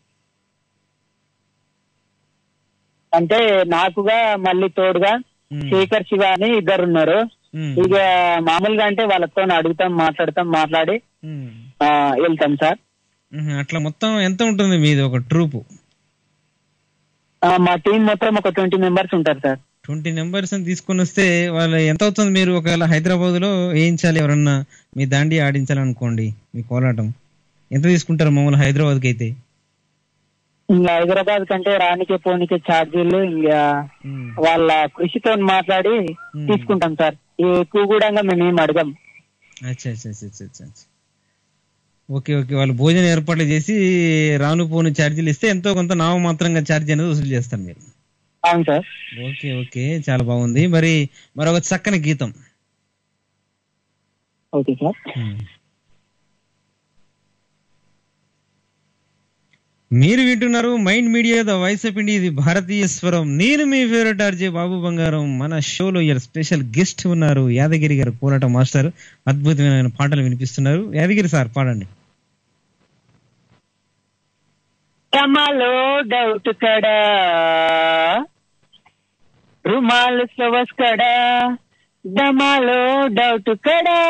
అంటే నాకుగా మళ్ళీ తోడుగా శేఖర్ శివ అని ఇద్దరు ఉన్నారు ఉమ్, ఇక మామూలుగా అంటే వాళ్ళతో అడుగుతాం మాట్లాడతాం మాట్లాడి ఉమ్, ఆ, వెళ్తాం సార్ ఉమ్, అట్లా మొత్తం ఎంత ఉంటుంది మీది ఒక ట్రూప్ ఆ, మా టీం మొత్తం ఒక ట్వంటీ మెంబర్స్ ఉంటారు సార్ ట్వంటీ నెంబర్స్ తీసుకొని వస్తే వాళ్ళు ఎంత అవుతుంది మీరు ఒకవేళ హైదరాబాద్ లో వేయించాలి ఎవరన్నా మీ దాండి ఆడించాలనుకోండి మీ కోలాటం ఎంత తీసుకుంటారు మామూలు హైదరాబాద్కి అయితే ఇంకా హైదరాబాద్ కంటే రానికే పోనీకే ఛార్జీలు ఇంకా వాళ్ళ కృషితో మాట్లాడి తీసుకుంటాం సార్ ఎక్కువ కూడా మేము ఏం అడగం అచ్చా అచ్చా అచ్చా అచ్చా అచ్చా అచ్చా. ఓకే ఓకే వాళ్ళు భోజనం ఏర్పాట్లు చేసి రాను పోను ఛార్జీలు ఇస్తే ఎంతో కొంత నామమాత్రంగా ఛార్జీ అనేది వసూలు చేస్తారు మీరు అవును సార్ ఓకే ఓకే చాలా బాగుంది మరి మరొక చక్కని గీతం ఓకే సార్ మీరు వింటున్నారు Mind Media the voice of India ఇది భారతీయ స్వరం నేను మీ ఫేవరెట్ ఆర్జే బాబు బంగారం మన షోలో ఇయర్ స్పెషల్ గెస్ట్ ఉన్నారు యాదగిరి గారు పోరాట మాస్టర్ అద్భుతమైన పాటలు వినిపిస్తున్నారు యాదగిరి సార్ పాడండి కమలో డౌట్ కడా రుమాల్ సవస్ కడా డమాలో డౌట్ కడా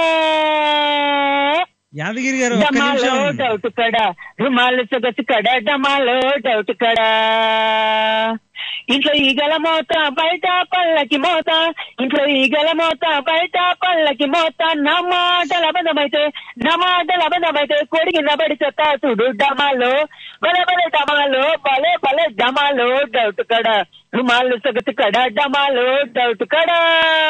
యాదగిరి గారు ఒక్క డమాలో నిమిషం డౌట్ కడా రుమాల్ సొగసు కడా డమాలో డౌట్ కడా ఇంట్లో ఈగల మోత బయట పళ్ళకి మోత ఇంట్లో ఈగల మోత బయట పళ్ళకి మోత నా మాటల అబద్ధమైతే నా మాటల అబద్ధమైతే కొడికి నబడి చూడు డమాలో బలే బలే డమాలో బలే బలే డమాలో డౌట్ కడా రుమాలు సగతు కడా డమాలో డౌట్ కడా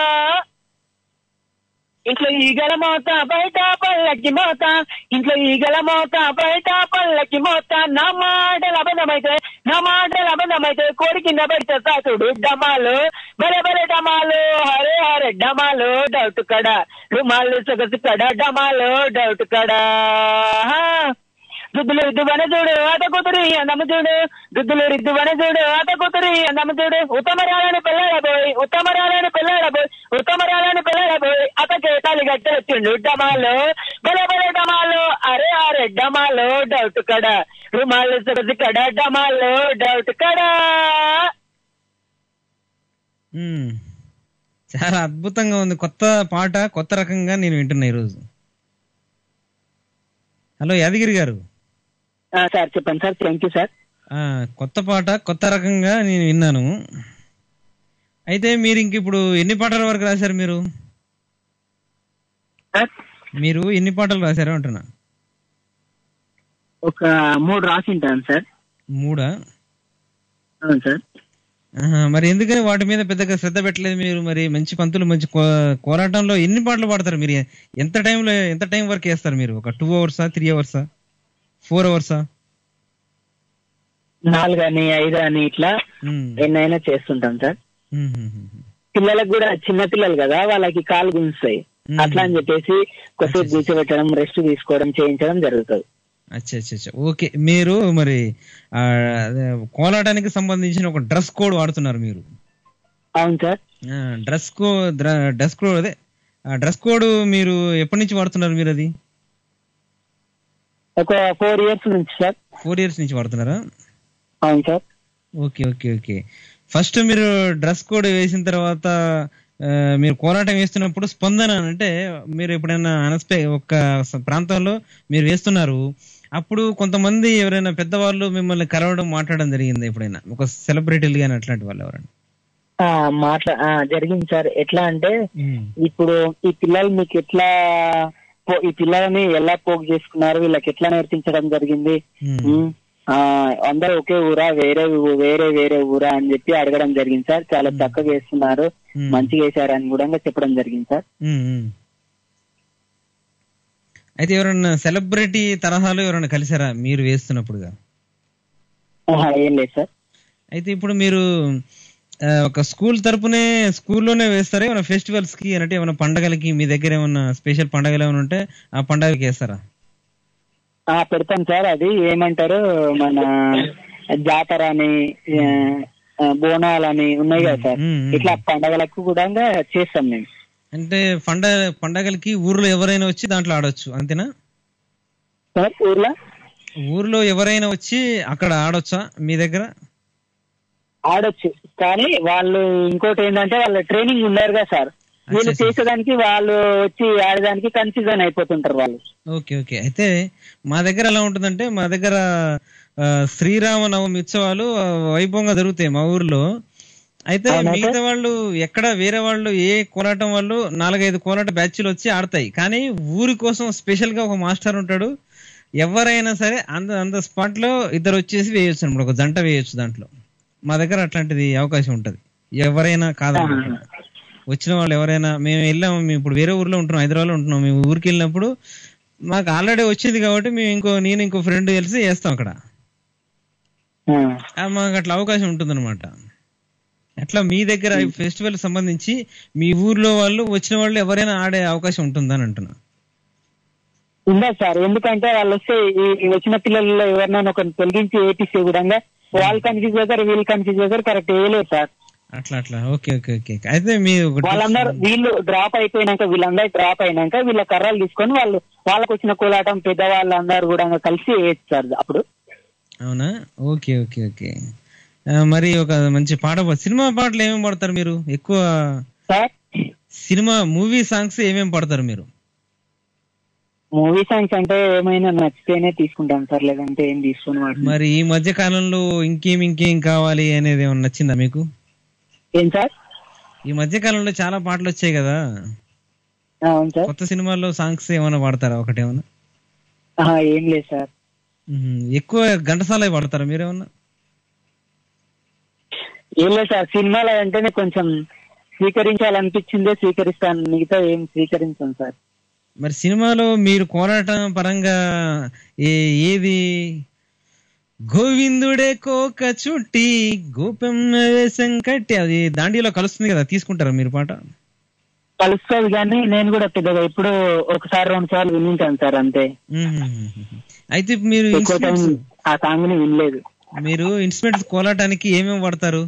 ఇంట్లో ఈగల మోత బయట పళ్ళకి మోత ఇంట్లో ఈగల మోత బయట పళ్ళకి మోత నా మాటల అబద్ధమైతే నా మాటల అబద్ధమైతే కోడి కింద పెడితే సాతుడు డమాలు బలే బలే డమాలు హరే హరే డమాలు డౌట్ కడ రుమాలు సొగసు కడ డమాలు డౌట్ కడ దుద్దులు రిద్దువన చూడు అత కూతురి అందమ్మ చూడు దుద్దులు రిద్దువన చూడు అత కూతురి అందమ్మ చూడు ఉత్తమరాలని పిల్లడబోయ్ ఉత్తమరాలని పిల్లడబోయ్ ఉత్తమరాలని పిల్లడబోయ్ అతకే తాలి గట్టి వచ్చిండు డమాలు బలే బలే డమాలు అరే అరే డమాలు డౌట్ కడ రుమాలు సొగసు కడ డమాలు డౌట్ కడ మ్మ్. చాలా అద్భుతంగా ఉంది కొత్త పాట కొత్త రకంగా నేను వింటున్నా ఈరోజు హలో యాదగిరి గారు ఆ, సార్ చెప్పండి సార్ థ్యాంక్ యూ సార్ ఆ, కొత్త పాట కొత్త రకంగా నేను విన్నాను అయితే మీరు ఇంక ఇప్పుడు ఎన్ని పాటల వరకు రాశారు మీరు మీరు ఎన్ని పాటలు రాశారు అంటున్నా ఒక మూడు రాసి ఉంటాను సార్ మూడా అవును సార్ ఆహా, మరి ఎందుకని వాటి మీద పెద్దగా శ్రద్ధ పెట్టలేదు మీరు మరి మంచి పంతులు మంచి కో- కోలాటంలో ఎన్ని పాటలు పాడతారు మీరు ఎంత టైంలో ఎంత టైం వరకు వేస్తారు మీరు ఒక టూ అవర్సా త్రీ అవర్సా ఫోర్ అవర్సా నాలుగు అని ఐదు అని ఇట్లా ఎన్నైనా చేస్తుంటాం సార్ పిల్లలకు కూడా చిన్న పిల్లలు కదా వాళ్ళకి కాలు గుంజుతాయి అట్లా అని చెప్పేసి కొద్దిసేపు కూర్చోబెట్టడం రెస్ట్ తీసుకోవడం చేయించడం జరుగుతుంది అచ్చా అచ్చా అచ్చా ఓకే మీరు మరి ఆ, అదే, కోలాటానికి సంబంధించిన ఒక డ్రెస్ కోడ్ వాడుతున్నారు మీరు అవును sir dress co dress code అదే డ్రెస్ కోడ్ మీరు ఎప్పటి నుంచి వాడుతున్నారు మీరు అది ఒక ఫోర్ ఇయర్స్ నుంచి సార్ ఫోర్ ఇయర్స్ నుంచి వాడుతున్నారా అవును sir okay okay okay first మీరు డ్రెస్ కోడ్ వేసిన తర్వాత ఆ, మీరు కోలాటం వేస్తున్నప్పుడు స్పందన అంటే మీరు ఎప్పుడైనా అనస్పే ఒక స- ప్రాంతంలో మీరు వేస్తున్నారు అప్పుడు కొంతమంది ఎవరైనా పెద్దవాళ్ళు మిమ్మల్ని కలవడం మాట్లాడడం జరిగింది ఎప్పుడైనా ఒక సెలబ్రిటీలు కానీ అట్లాంటి వాళ్ళు ఎవరైనా ఆ, మాట్లా ఆ, జరిగింది సార్ ఎట్లా అంటే ఇప్పుడు ఈ పిల్లలు మీకు ఎట్లా పో- ఈ పిల్లలని ఎలా పోగు చేసుకున్నారు వీళ్ళకి ఎట్లా నేర్పించడం జరిగింది ఉమ్, ఆ, అందరూ ఒకే ఊరా వేరే ఊ- వేరే వేరే ఊరా అని చెప్పి అడగడం జరిగింది సార్ చాలా చక్కగా వేస్తున్నారు మ్మ్. మంచిగా వేశారు అని కూడా చెప్పడం జరిగింది సార్ ఉమ్, ఉమ్. అయితే ఎవరన్నా సెలబ్రిటీ తరహాలో ఎవరైనా కలిసారా మీరు వేస్తున్నప్పుడుగా ఆహా, ఏం లేదు సార్ అయితే ఇప్పుడు మీరు ఆ, ఒక స్కూల్ తరపునే స్కూల్లోనే వేస్తారా ఏమైనా ఫెస్టివల్స్ కి అంటే ఏమైనా పండగలకి మీ దగ్గర ఏమైనా స్పెషల్ పండగలు ఏమైనా ఉంటే ఆ పండగలకి వేస్తారా ఆ పెడతాం సార్ అది ఏమంటారు మన జాతర అని ఆ, ఆ, బోనాలని ఉన్నాయి కదా సార్ మ్మ్, మ్మ్. ఇట్లా పండగలకు కూడా చేస్తాం మేము అంటే పండగ పండగలకి ఊర్లో ఎవరైనా వచ్చి దాంట్లో ఆడొచ్చు అంతేనా సార్ ఊర్లో ఊర్లో ఎవరైనా వచ్చి అక్కడ ఆడొచ్చా మీ దగ్గర ఆడొచ్చు కానీ వాళ్ళు ఇంకోటి ఏంటంటే వాళ్ళ ట్రైనింగ్ ఉన్నారు కదా సార్ వీళ్ళు అచ్చా, అచ్చా. చేసేదానికి వాళ్ళు వచ్చి ఆడడానికి కన్ఫ్యూజన్ అయిపోతుంటారు వాళ్ళు ఓకే ఓకే అయితే మా దగ్గర ఎలా ఉంటుందంటే మా దగ్గర ఆ, శ్రీరామనవమి ఉత్సవాలు ఆ, వైభవంగా జరుగుతాయి మా ఊర్లో అయితే అవునా సార్? మిగతా వాళ్ళు ఎక్కడ వేరే వాళ్ళు ఏ కోలాటం వాళ్ళు నాలుగైదు కోలాట బ్యాచ్లు వచ్చి ఆడతాయి కానీ ఊరి కోసం స్పెషల్ గా ఒక మాస్టర్ ఉంటాడు ఎవరైనా సరే అంద అంద స్పాట్ లో ఇద్దరు వచ్చేసి వేయొచ్చు అనమాట ఒక జంట వేయొచ్చు దాంట్లో మా దగ్గర అట్లాంటిది అవకాశం ఉంటది ఎవరైనా కాదన్నమాట వచ్చిన వాళ్ళు ఎవరైనా మేము వెళ్ళాము మేము ఇప్పుడు వేరే ఊర్లో ఉంటున్నాం హైదరాబాద్ లో ఉంటున్నాం మేము ఊరికి వెళ్ళినప్పుడు మాకు ఆల్రెడీ వచ్చింది కాబట్టి మేము ఇంకో నేను ఇంకో ఫ్రెండ్ కలిసి వేస్తాం అక్కడ ఆ, మాకు అట్లా అవకాశం ఉంటుందన్నమాట అట్లా మీ దగ్గర ఫెస్టివల్ సంబంధించి మీ ఊర్లో వాళ్ళు వచ్చిన వాళ్ళు ఎవరైనా ఆడే అవకాశం ఉంటుందని అంటున్నా ఉండదు సార్ ఎందుకంటే వాళ్ళు వస్తే ఈ- ఈ వచ్చిన పిల్లల్లో ఎవరినైనా ఒకరిని తొలగించి ఏపిస్తే కూడా వాళ్ళు కన్ఫ్యూజ్ అవుతారు వీళ్ళు కన్ఫ్యూజ్ అవుతారు కరెక్ట్ వేయలేదు సార్ అట్లా అట్లా ఓకే ఓకే ఓకే అయితే మీరు ఒక వాళ్ళందరూ వీళ్ళు డ్రాప్ అయిపోయినాక వీళ్ళందరూ డ్రాప్ అయినాక వీళ్ళ కర్రలు తీసుకొని వాళ్ళు వాళ్ళకి వచ్చిన కోలాటం పెద్దవాళ్ళందరూ కూడా కలిసి వేయచ్చు సార్ అప్పుడు అవునా ఓకే ఓకే ఓకే ఆ, మరి ఒక మంచి పాట పా- సినిమా పాటలు ఏమేమి పాడతారు మీరు ఎక్కువ సార్ సినిమా మూవీ సాంగ్స్ ఏమేమి పాడతారు మీరు మూవీ సాంగ్స్ అంటే ఏమైనా నచ్చితేనే తీసుకుంటాం సార్ లేదంటే ఏం తీసుకుని వాటిని. మరి ఈ మధ్య కాలంలో ఇంకేం ఇంకేం కావాలి అనేది ఏమన్నా నచ్చిందా మీకు ఏం సార్ ఈ మధ్య కాలంలో చాలా పాటలు వచ్చాయి కదా అవును సార్ కొత్త సినిమాల్లో సాంగ్స్ ఏమైనా పాడతారా ఒకటి ఏమన్నా ఆహా, ఏం లేదు సార్ మ్మ్. ఎక్కువ ఘంటసాలే పాడతారా మీరేమన్నా ఏం లేదు సార్ సినిమాలు అంటేనే కొంచెం స్వీకరించాలనిపించిందే స్వీకరిస్తాను మిగతా ఏం స్వీకరించాను సార్ మరి సినిమాలో మీరు కోలాటం పరంగా ఏ ఏది గోవిందుడే కోక చుట్టి గోపెమ్మ వేషం కట్టి అది దాండిలో కలుస్తుంది కదా తీసుకుంటారా మీరు పాట కలుస్తుంది కానీ నేను కూడా పెద్దగా ఇప్పుడు ఒకసారి రెండు సార్లు వినింటాను సార్ అంతే మ్మ్. అయితే మీరు ఎక్కువ టైం instruments- ఆ సాంగ్ ని వినలేదు మీరు ఇన్స్ట్రుమెంట్స్ కోలాటానికి ఏమేమి వాడతారు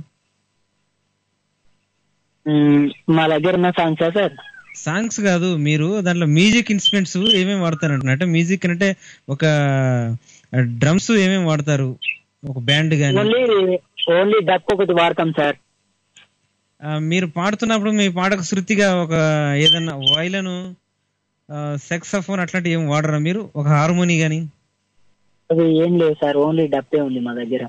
మ్మ్, మా దగ్గర ఉన్న సాంగ్సా సార్ సాంగ్స్ కాదు మీరు దాంట్లో మ్యూజిక్ ఇన్స్ట్రుమెంట్స్ ఏమేమి వాడతారు అంటున్నా అంటే మ్యూజిక్ అంటే ఒక డ్రమ్స్ ఏమేమి వాడతారు ఒక బ్యాండ్ గాని ఓన్లీ ఓన్లీ డక్ ఒకటి వాడతాం సార్ ఆ, మీరు పాడుతున్నప్పుడు మీ పాటకు శృతిగా ఒక ఏదన్నా వైలను సెక్సఫోన్ అట్లాంటివి ఏమి వాడరా మీరు ఒక హార్మోని గాని అది ఏం లేదు సార్ ఓన్లీ డబ్బే ఉంది మా దగ్గర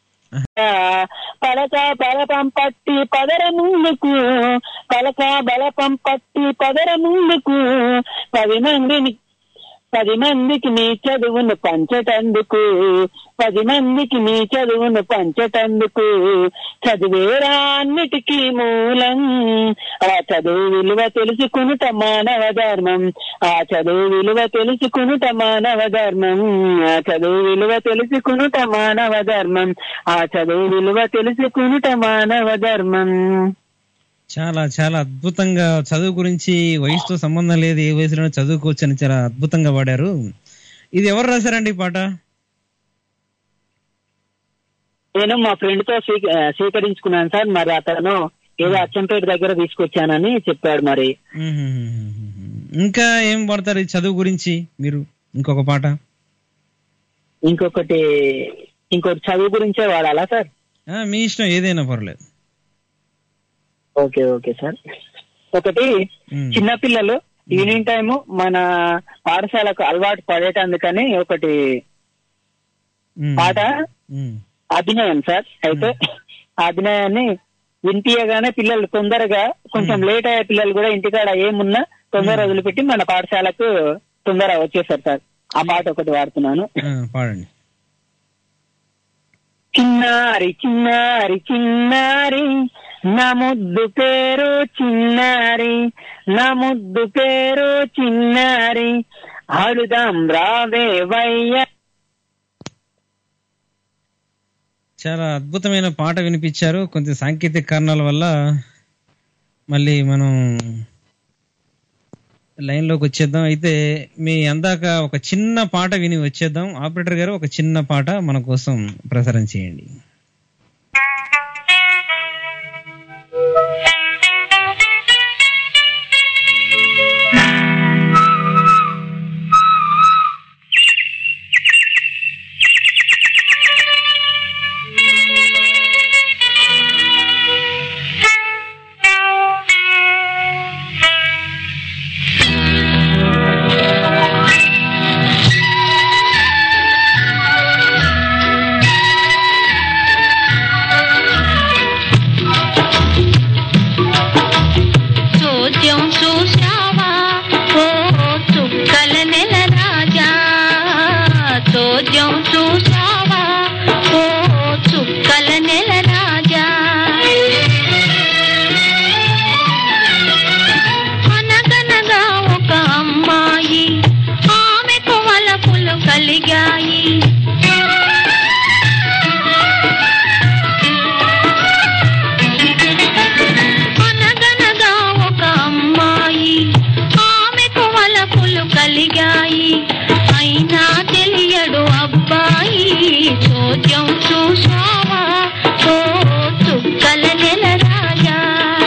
పలక బలపం పట్టి పదర ముందుకు పలక బలపం పట్టి పదర ముందుకు పది మందిని పది మందికి నీ చదువును పంచటందుకు పది మందికి నీ చదువును పంచటందుకు చదివేరా అన్నిటికీ మూలం ఆ చదువు విలువ తెలుసుకునుట మానవ ధర్మం ఆ చదువు విలువ తెలుసుకునుట మానవ ధర్మం ఆ చదువు విలువ తెలుసుకునుట మానవ ధర్మం ఆ చదువు విలువ తెలుసుకునుట మానవ ధర్మం చాలా చాలా అద్భుతంగా చదువు గురించి వయసుతో సంబంధం లేదు ఏ వయసులో చదువుకోవచ్చు అని చాలా అద్భుతంగా పాడారు ఇది ఎవరు రాశారండి ఈ పాట నేను మా ఫ్రెండ్ తో స్వీ- ఆ, స్వీకరించుకున్నాను సార్ మరి అతను ఏదో అచ్చంపేట దగ్గర తీసుకొచ్చానని చెప్పాడు మరి ఇంకా ఏం పాడతారు ఈ చదువు గురించి మీరు ఇంకొక పాట ఇంకొకటి ఇంకొకటి చదువు గురించే వాడాలా సార్ ఆ, మీ ఇష్టం ఏదైనా పర్లేదు ఓకే ఓకే సార్ ఒకటి మ్మ్. చిన్నపిల్లలు ఈవినింగ్ టైం మన పాఠశాలకు అలవాటు పడేటందుకని ఒకటి మ్మ్. పాట మ్మ్. అభినయం సార్ అయితే ఆ అభినయాన్ని వినిపించగానే పిల్లలు తొందరగా కొంచెం లేట్ అయ్యే పిల్లలు కూడా ఇంటికాడ ఏమున్నా తొందర వదిలిపెట్టి మన పాఠశాలకు తొందర వచ్చేసారు సార్ ఆ పాట ఒకటి వాడుతున్నాను ఆ, పాడండి చిన్నారి చిన్నారి చిన్నారి నా ముద్దు పేరు చిన్నారి నా ముద్దు పేరు చిన్నారి ఆడుదాం రావే వయ్య చాలా అద్భుతమైన పాట వినిపించారు కొంచెం సాంకేతిక కారణాల వల్ల మళ్ళీ మనం లైన్ లోకి వచ్చేద్దాం అయితే మీ అందాక ఒక చిన్న పాట విని వచ్చేద్దాం ఆపరేటర్ గారు ఒక చిన్న పాట మన కోసం ప్రసారం చేయండి చోద్యం చూశావా ఓ చుక్కల నెల రాజా చోద్యం చూశావా ఓ చుక్కల నెల రాజా అనగనగా ఒక అమ్మాయి ఆమెకు వలపులు కలిగాయి అనగనగా ఒక అమ్మాయి ఆమెకు వలపులు కలిగాయి అయినా తెలియడు అబ్బాయి చోద్యం చూసావా ఓ చుక్కల నెల రాజా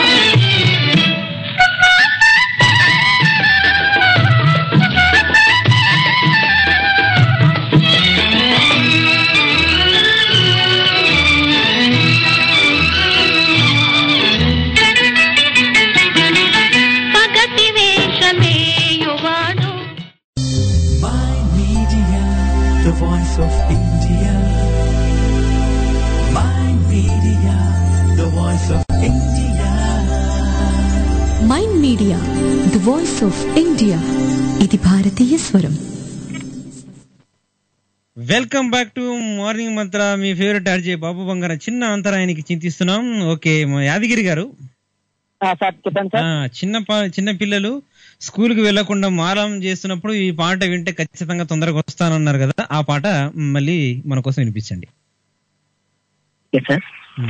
పగటి వేషమేయువాడు My Media, the voice of India. My Media, the voice of India. Mind Media the voice of India ఇది భారతీయ స్వరం వెల్కమ్ బ్యాక్ టు మార్నింగ్ మంత్ర మీ ఫేవరెట్ ఆర్జే బాబు బంగారం చిన్న అంతరాయానికి చింతిస్తున్నాం ఓకే మా యాదగిరి గారు ఆ, సార్ చెప్పండి ఆ, సార్ చిన్న ప- చిన్న పిల్లలు స్కూల్ కి వెళ్లకుండా మారం చేస్తున్నప్పుడు ఈ పాట వింటే ఖచ్చితంగా తొందరగా వస్తానన్నారు కదా ఆ పాట మళ్ళీ మన కోసం వినిపించండి ఓకే సార్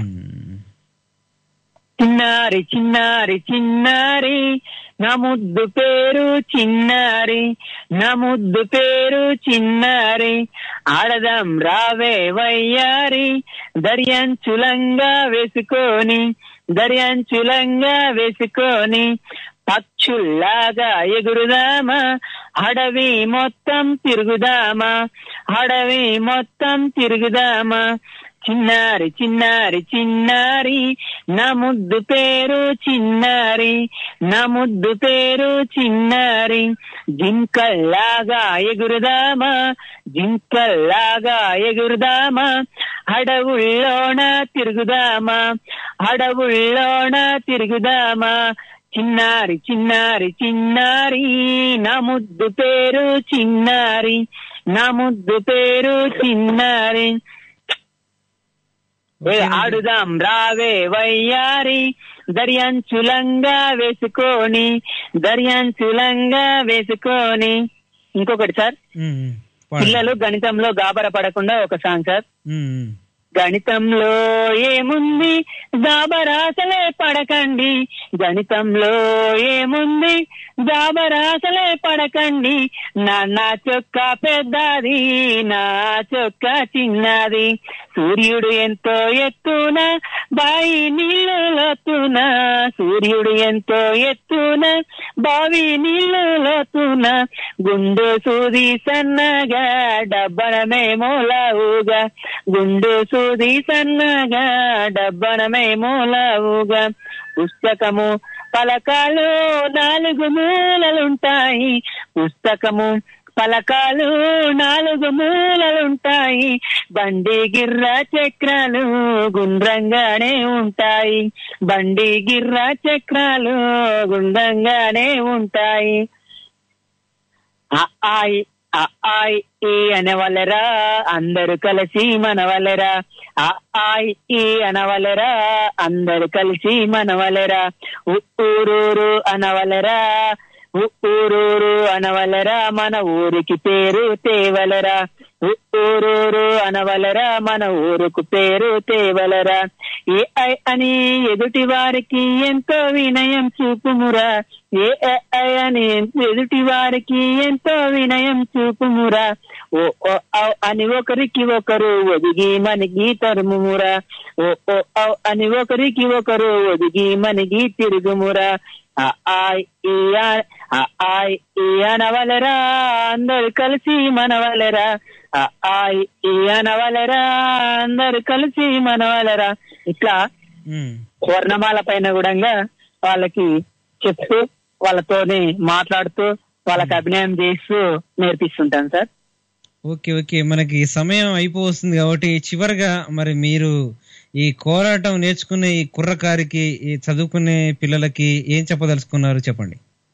చిన్నారి చిన్నారి చిన్నారి నా ముద్దు పేరు చిన్నారి నా ముద్దు పేరు చిన్నారి ఆడదాం రావే వయ్యారి దర్యాంచులంగా వేసుకొని దర్యాంచులంగా వేసుకొని పక్షుల్లాగా ఎగురుదామా అడవి మొత్తం తిరుగుదామా అడవి మొత్తం తిరుగుదామా చిన్నారి చిన్నారి చిన్నారి నా ముద్దు పేరు చిన్నారి నా ముద్దు పేరు చిన్నారి జింకల్లాగా ఎగురుదామా జింకల్లాగా ఎగురుదామా అడవుల్లోన తిరుగుదామా అడవుల్లోన తిరుగుదామా చిన్నారి చిన్నారి చిన్నారి నా ముద్దు పేరు చిన్నారి నా ముద్దు పేరు చిన్నారి ఏ ఆడుదాం రావే వయ్యారి దర్యాంచులంగా వేసుకొని దర్యాంచులంగా వేసుకొని ఇంకొకటి సార్ ఉమ్, పిల్లలు గణితంలో గాబర పడకుండా ఒక సాంగ్ సార్ ఉమ్, గణితంలో ఏముంది దాబరాసలే పడకండి గణితంలో ఏముంది దాబరాసలే పడకండి నా నా చొక్క పెద్దది నా చొక్క చిన్నది సూర్యుడు ఎంతో ఎత్తున బావి నీళ్ళు లోతున సూర్యుడు ఎంతో ఎత్తున బావి నీళ్ళు లోతున గుండు సూది సన్నగా డబ్బనమేమో లావుగా గుండు సూది సన్నగా డబ్బనమేమో లావుగా పుస్తకము పలకాలు నాలుగు మూలలుంటాయి పుస్తకము పలకాలు నాలుగు మూలలుంటాయి బండి గిర్ర చక్రాలు గుండ్రంగానే ఉంటాయి బండి గిర్ర చక్రాలు గుండ్రంగానే ఉంటాయి ఆ ఆయి ఆ ఆయి ఈ అనవలెరా అందరూ కలిసి మనవలెరా ఆ ఆయి ఈ అనవలెరా అందరూ కలిసి మనవలెరా ఉ- ఊరూరు అనవలెరా ఉ- ఊరూరు అనవలెరా మన ఊరికి పేరు తేవలరా ఉ- ఊరూరు అనవలరా మన ఊరుకు పేరు తేవలరా ఏ ఐ అని ఎదుటి వారికి ఎంతో వినయం చూపుమురా ఏ ఐ అని ఎదుటి వారికి ఎంతో వినయం చూపుమురా ఓ ఓ ఔ అని ఒకరికి ఒకరు ఒదిగి మనకి తరుముమురా ఓ ఓ ఔ అని ఒకరికి ఒకరు ఒదిగి మనకి తిరుగుమురా ఆ ఆయ్ ఈ ఆ- ఆ ఆయ్ ఈ అనవలరా అందరు కలిసి మనవలరా ఆ ఆయ్ ఈ అనవలరా అందరు కలిసి మనవలరా ఇట్లా ఉమ్. వర్ణమాల పైన కూడా వాళ్ళకి చెప్తూ వాళ్ళతోని మాట్లాడుతూ వాళ్ళకి అభినయం చేస్తూ నేర్పిస్తుంటాను సార్ ఓకే ఓకే మనకి సమయం అయిపోతుంది కాబట్టి చివరగా మరి మీరు ఈ కోలాటం నేర్చుకునే ఈ కుర్రకారికి ఈ చదువుకునే పిల్లలకి ఏం చెప్పదలుచుకున్నారు చెప్పండి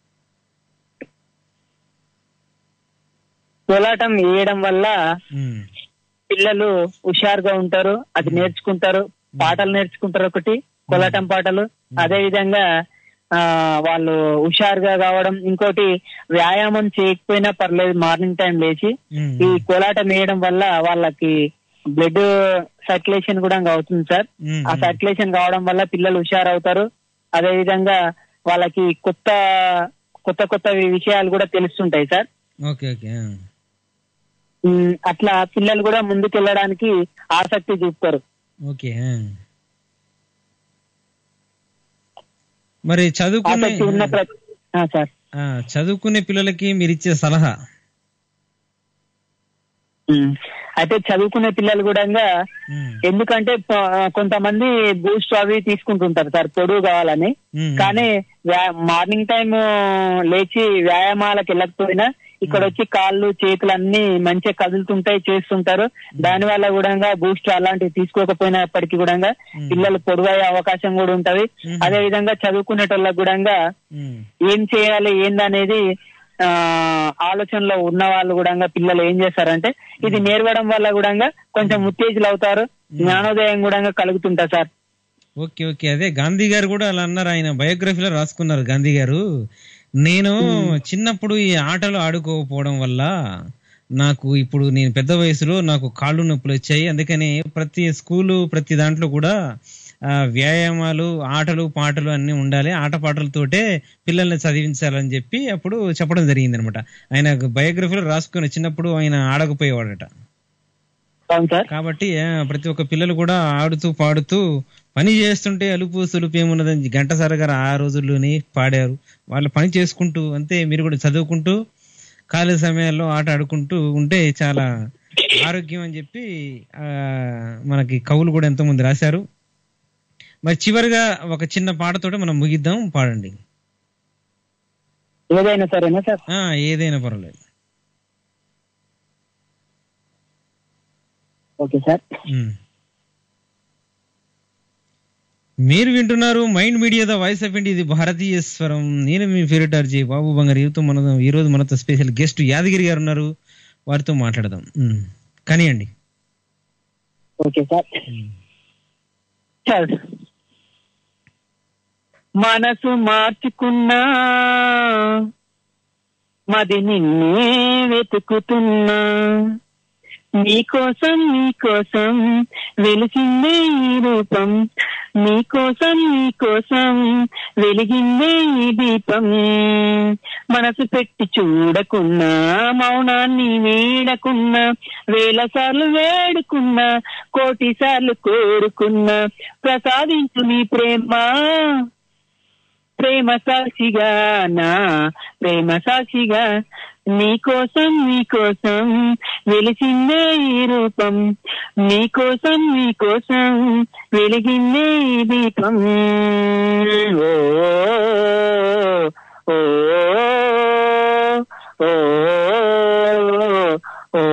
కోలాటం వేయడం వల్ల ఉమ్, పిల్లలు హుషారుగా ఉంటారు అది నేర్చుకుంటారు పాటలు నేర్చుకుంటారు ఒకటి కోలాటం పాటలు అదే విధంగా ఆ వాళ్ళు హుషారుగా కావడం ఇంకోటి వ్యాయామం చేయకపోయినా పర్లేదు మార్నింగ్ టైం లేచి ఉమ్, ఈ కోలాటం వేయడం వల్ల వాళ్ళకి బ్లడ్ సర్క్యులేషన్ కూడా అవుతుంది సార్ ఉమ్, ఆ సర్క్యులేషన్ కావడం వల్ల పిల్లలు హుషారు అవుతారు అదే విధంగా వాళ్ళకి కొత్త కొత్త కొత్త విషయాలు కూడా తెలుస్తుంటాయి సార్ ఓకే ఓకే ఆ. ఉమ్, అట్లా పిల్లలు కూడా ముందుకెళ్ళడానికి ఆసక్తి చూపుతారు ఓకే ఆ. మరి చదువుకునే ఆసక్తి ఉన్న ప్రతి ఆ, సార్ ఆ, చదువుకునే పిల్లలకి మీరు ఇచ్చే సలహా ఉమ్. అయితే చదువుకునే పిల్లలు కూడా ఉమ్, ఎందుకంటే ప- కొంతమంది బూస్ట్ అవి తీసుకుంటుంటారు సార్ పొడుగు కావాలని ఉమ్, కానీ వ్యా- మార్నింగ్ టైం లేచి వ్యాయామాలకు వెళ్ళకపోయినా ఇక్కడ వచ్చి కాళ్ళు చేతులు అన్ని మంచిగా కదులుతుంటాయి చేస్తుంటారు దాని వల్ల కూడా బూస్ట్ అలాంటివి తీసుకోకపోయినప్పటికీ కూడా పిల్లలు పొడుగయ్యే అవకాశం కూడా ఉంటది మ్మ్. అదే విధంగా చదువుకునేటోళ్ళకి కూడా ఉమ్, ఏం చేయాలి ఏందనేది ఆ ఆలోచనలో ఉన్న వాళ్ళు కూడా పిల్లలు ఏం చేస్తారంటే ఇది నేర్వడం వల్ల కూడా కొంచెం ఉత్తేజులు అవుతారు జ్ఞానోదయం కూడా కలుగుతుంటా సార్ ఓకే ఓకే అదే గాంధీ గారు కూడా అలా అన్నారు ఆయన బయోగ్రఫీలో రాసుకున్నారు గాంధీ గారు నేను చిన్నప్పుడు ఈ ఆటలు ఆడుకోకపోవడం వల్ల నాకు ఇప్పుడు నేను పెద్ద వయసులో నాకు కాళ్ళు నొప్పులు వచ్చాయి అందుకని ప్రతి స్కూలు ప్రతి దాంట్లో కూడా ఆ, వ్యాయామాలు ఆటలు పాటలు అన్ని ఉండాలి ఆట పాటలతోటే పిల్లల్ని చదివించాలని చెప్పి అప్పుడు చెప్పడం జరిగింది అనమాట ఆయన బయోగ్రఫీలో రాసుకుని చిన్నప్పుడు ఆయన ఆడకపోయేవాడట అవును సార్ కాబట్టి ఆ, ప్రతి ఒక్క పిల్లలు కూడా ఆడుతూ పాడుతూ పని చేస్తుంటే అలుపు సులుపు ఏమున్నదని ఘంటసార గారు ఆ రోజుల్లోనే పాడారు వాళ్ళు పని చేసుకుంటూ అంతే మీరు కూడా చదువుకుంటూ ఖాళీ సమయాల్లో ఆట ఆడుకుంటూ ఉంటే చాలా ఆరోగ్యం అని చెప్పి ఆ మనకి కవులు కూడా ఎంతో మంది రాశారు మరి చివరిగా ఒక చిన్న పాటతోటి మనం ముగిద్దాం పాడండి ఏదైనా సరేనా సార్ ఆ ఏదైనా పర్వాలేదు ఓకే సార్ మ్మ్. మీరు వింటున్నారు Mind Media the voice of India ఇది భారతీయ స్వరం నేను మీ ఫేవరెట్ ఆర్జీ బాబు బంగారు ఈతో మన ఈ రోజు మనతో స్పెషల్ గెస్ట్ యాదగిరి గారు ఉన్నారు వారితో మాట్లాడదాం మ్మ్. కనియండి ఓకే సార్ సార్ మనసు మార్చుకున్నా మది నిన్నే వెతుకుతున్నా నీకోసం నీకోసం వెలిసిందే ఈ రూపం నీకోసం నీకోసం వెలిగిందే ఈ దీపం మనసు పెట్టి చూడకున్నా మౌనాన్ని వీడకున్నా వేల సార్లు వేడుకున్నా కోటి సార్లు కోరుకున్నా ప్రసాదించు నీ ప్రేమ ప్రేమ సాక్షిగా నా ప్రేమ సాక్షిగా నీకోసం నీకోసం వెలిసిందే ఈ రూపం నీకోసం నీకోసం వెలిగిందే ఈ దీపం ఓ ఓ ఓ ఓ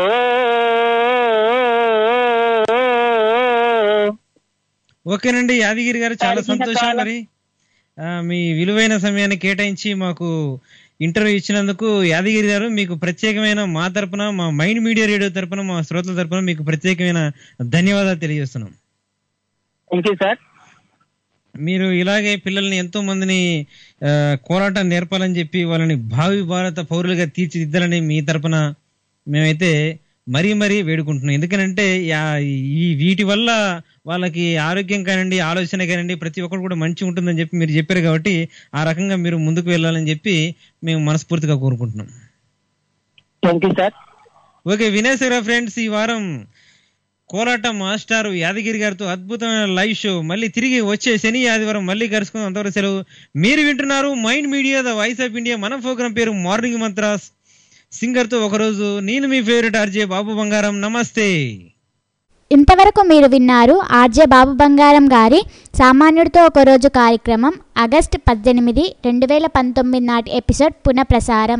ఓకేనండి యాదగిరి గారు చాలా అడిగిన సంతోషం కాలం- మరి ఆ, మీ విలువైన సమయాన్ని కేటాయించి మాకు ఇంటర్వ్యూ ఇచ్చినందుకు యాదగిరి గారు మీకు ప్రత్యేకమైన మా తరపున మా మైండ్ మీడియా రేడియో తరపున మా శ్రోతల తరపున మీకు ప్రత్యేకమైన ధన్యవాదాలు తెలియజేస్తున్నాం థ్యాంక్ యూ సార్ మీరు ఇలాగే పిల్లల్ని ఎంతో మందిని ఆ, కోలాటం నేర్పాలని చెప్పి వాళ్ళని భావి భారత పౌరులుగా తీర్చిదిద్దాలని మీ తరపున మేమైతే మరీ మరీ వేడుకుంటున్నాం ఎందుకనంటే యా- ఈ వీటి వల్ల వాళ్ళకి ఆరోగ్యం కానివ్వండి ఆలోచన కానివ్వండి ప్రతి ఒక్కరు కూడా మంచి ఉంటుందని చెప్పి మీరు చెప్పారు కాబట్టి ఆ రకంగా మీరు ముందుకు వెళ్ళాలని చెప్పి మేము మనస్ఫూర్తిగా కోరుకుంటున్నాం థ్యాంక్ యూ సార్ ఓకే వినేశ్వర ఫ్రెండ్స్ ఈ వారం కోలాట మాస్టారు యాదగిరి గారితో అద్భుతమైన లైవ్ షో మళ్ళీ తిరిగి వచ్చే శని ఆదివారం మళ్ళీ కలుసుకుందాం అంతవరకు సెలవు మీరు వింటున్నారు Mind Media the voice of India మన ప్రోగ్రాం పేరు మార్నింగ్ మంత్రాస్ సింగర్ తో ఒకరోజు నేను మీ ఫేవరెట్ ఆర్జే బాబు బంగారం నమస్తే ఇంతవరకు మీరు విన్నారు ఆర్జే బాబు బంగారం గారి సామాన్యుడితో ఒకరోజు కార్యక్రమం ఆగస్టు పద్దెనిమిది రెండు వేల పంతొమ్మిది నాటి ఎపిసోడ్ పునఃప్రసారం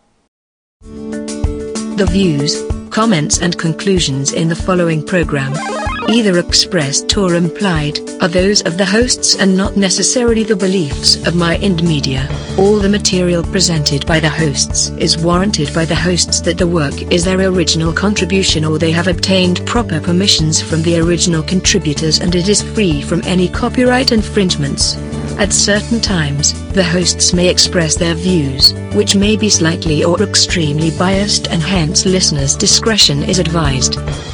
The views, comments, and conclusions in the following program, either expressed or implied, are those of the hosts and not necessarily the beliefs of My Ind Media. All the material presented by the hosts is warranted by the hosts that the work is their original contribution or they have obtained proper permissions from the original contributors and it is free from any copyright infringements. At certain times, the hosts may express their views, which may be slightly or extremely biased, and hence listeners' discretion is advised.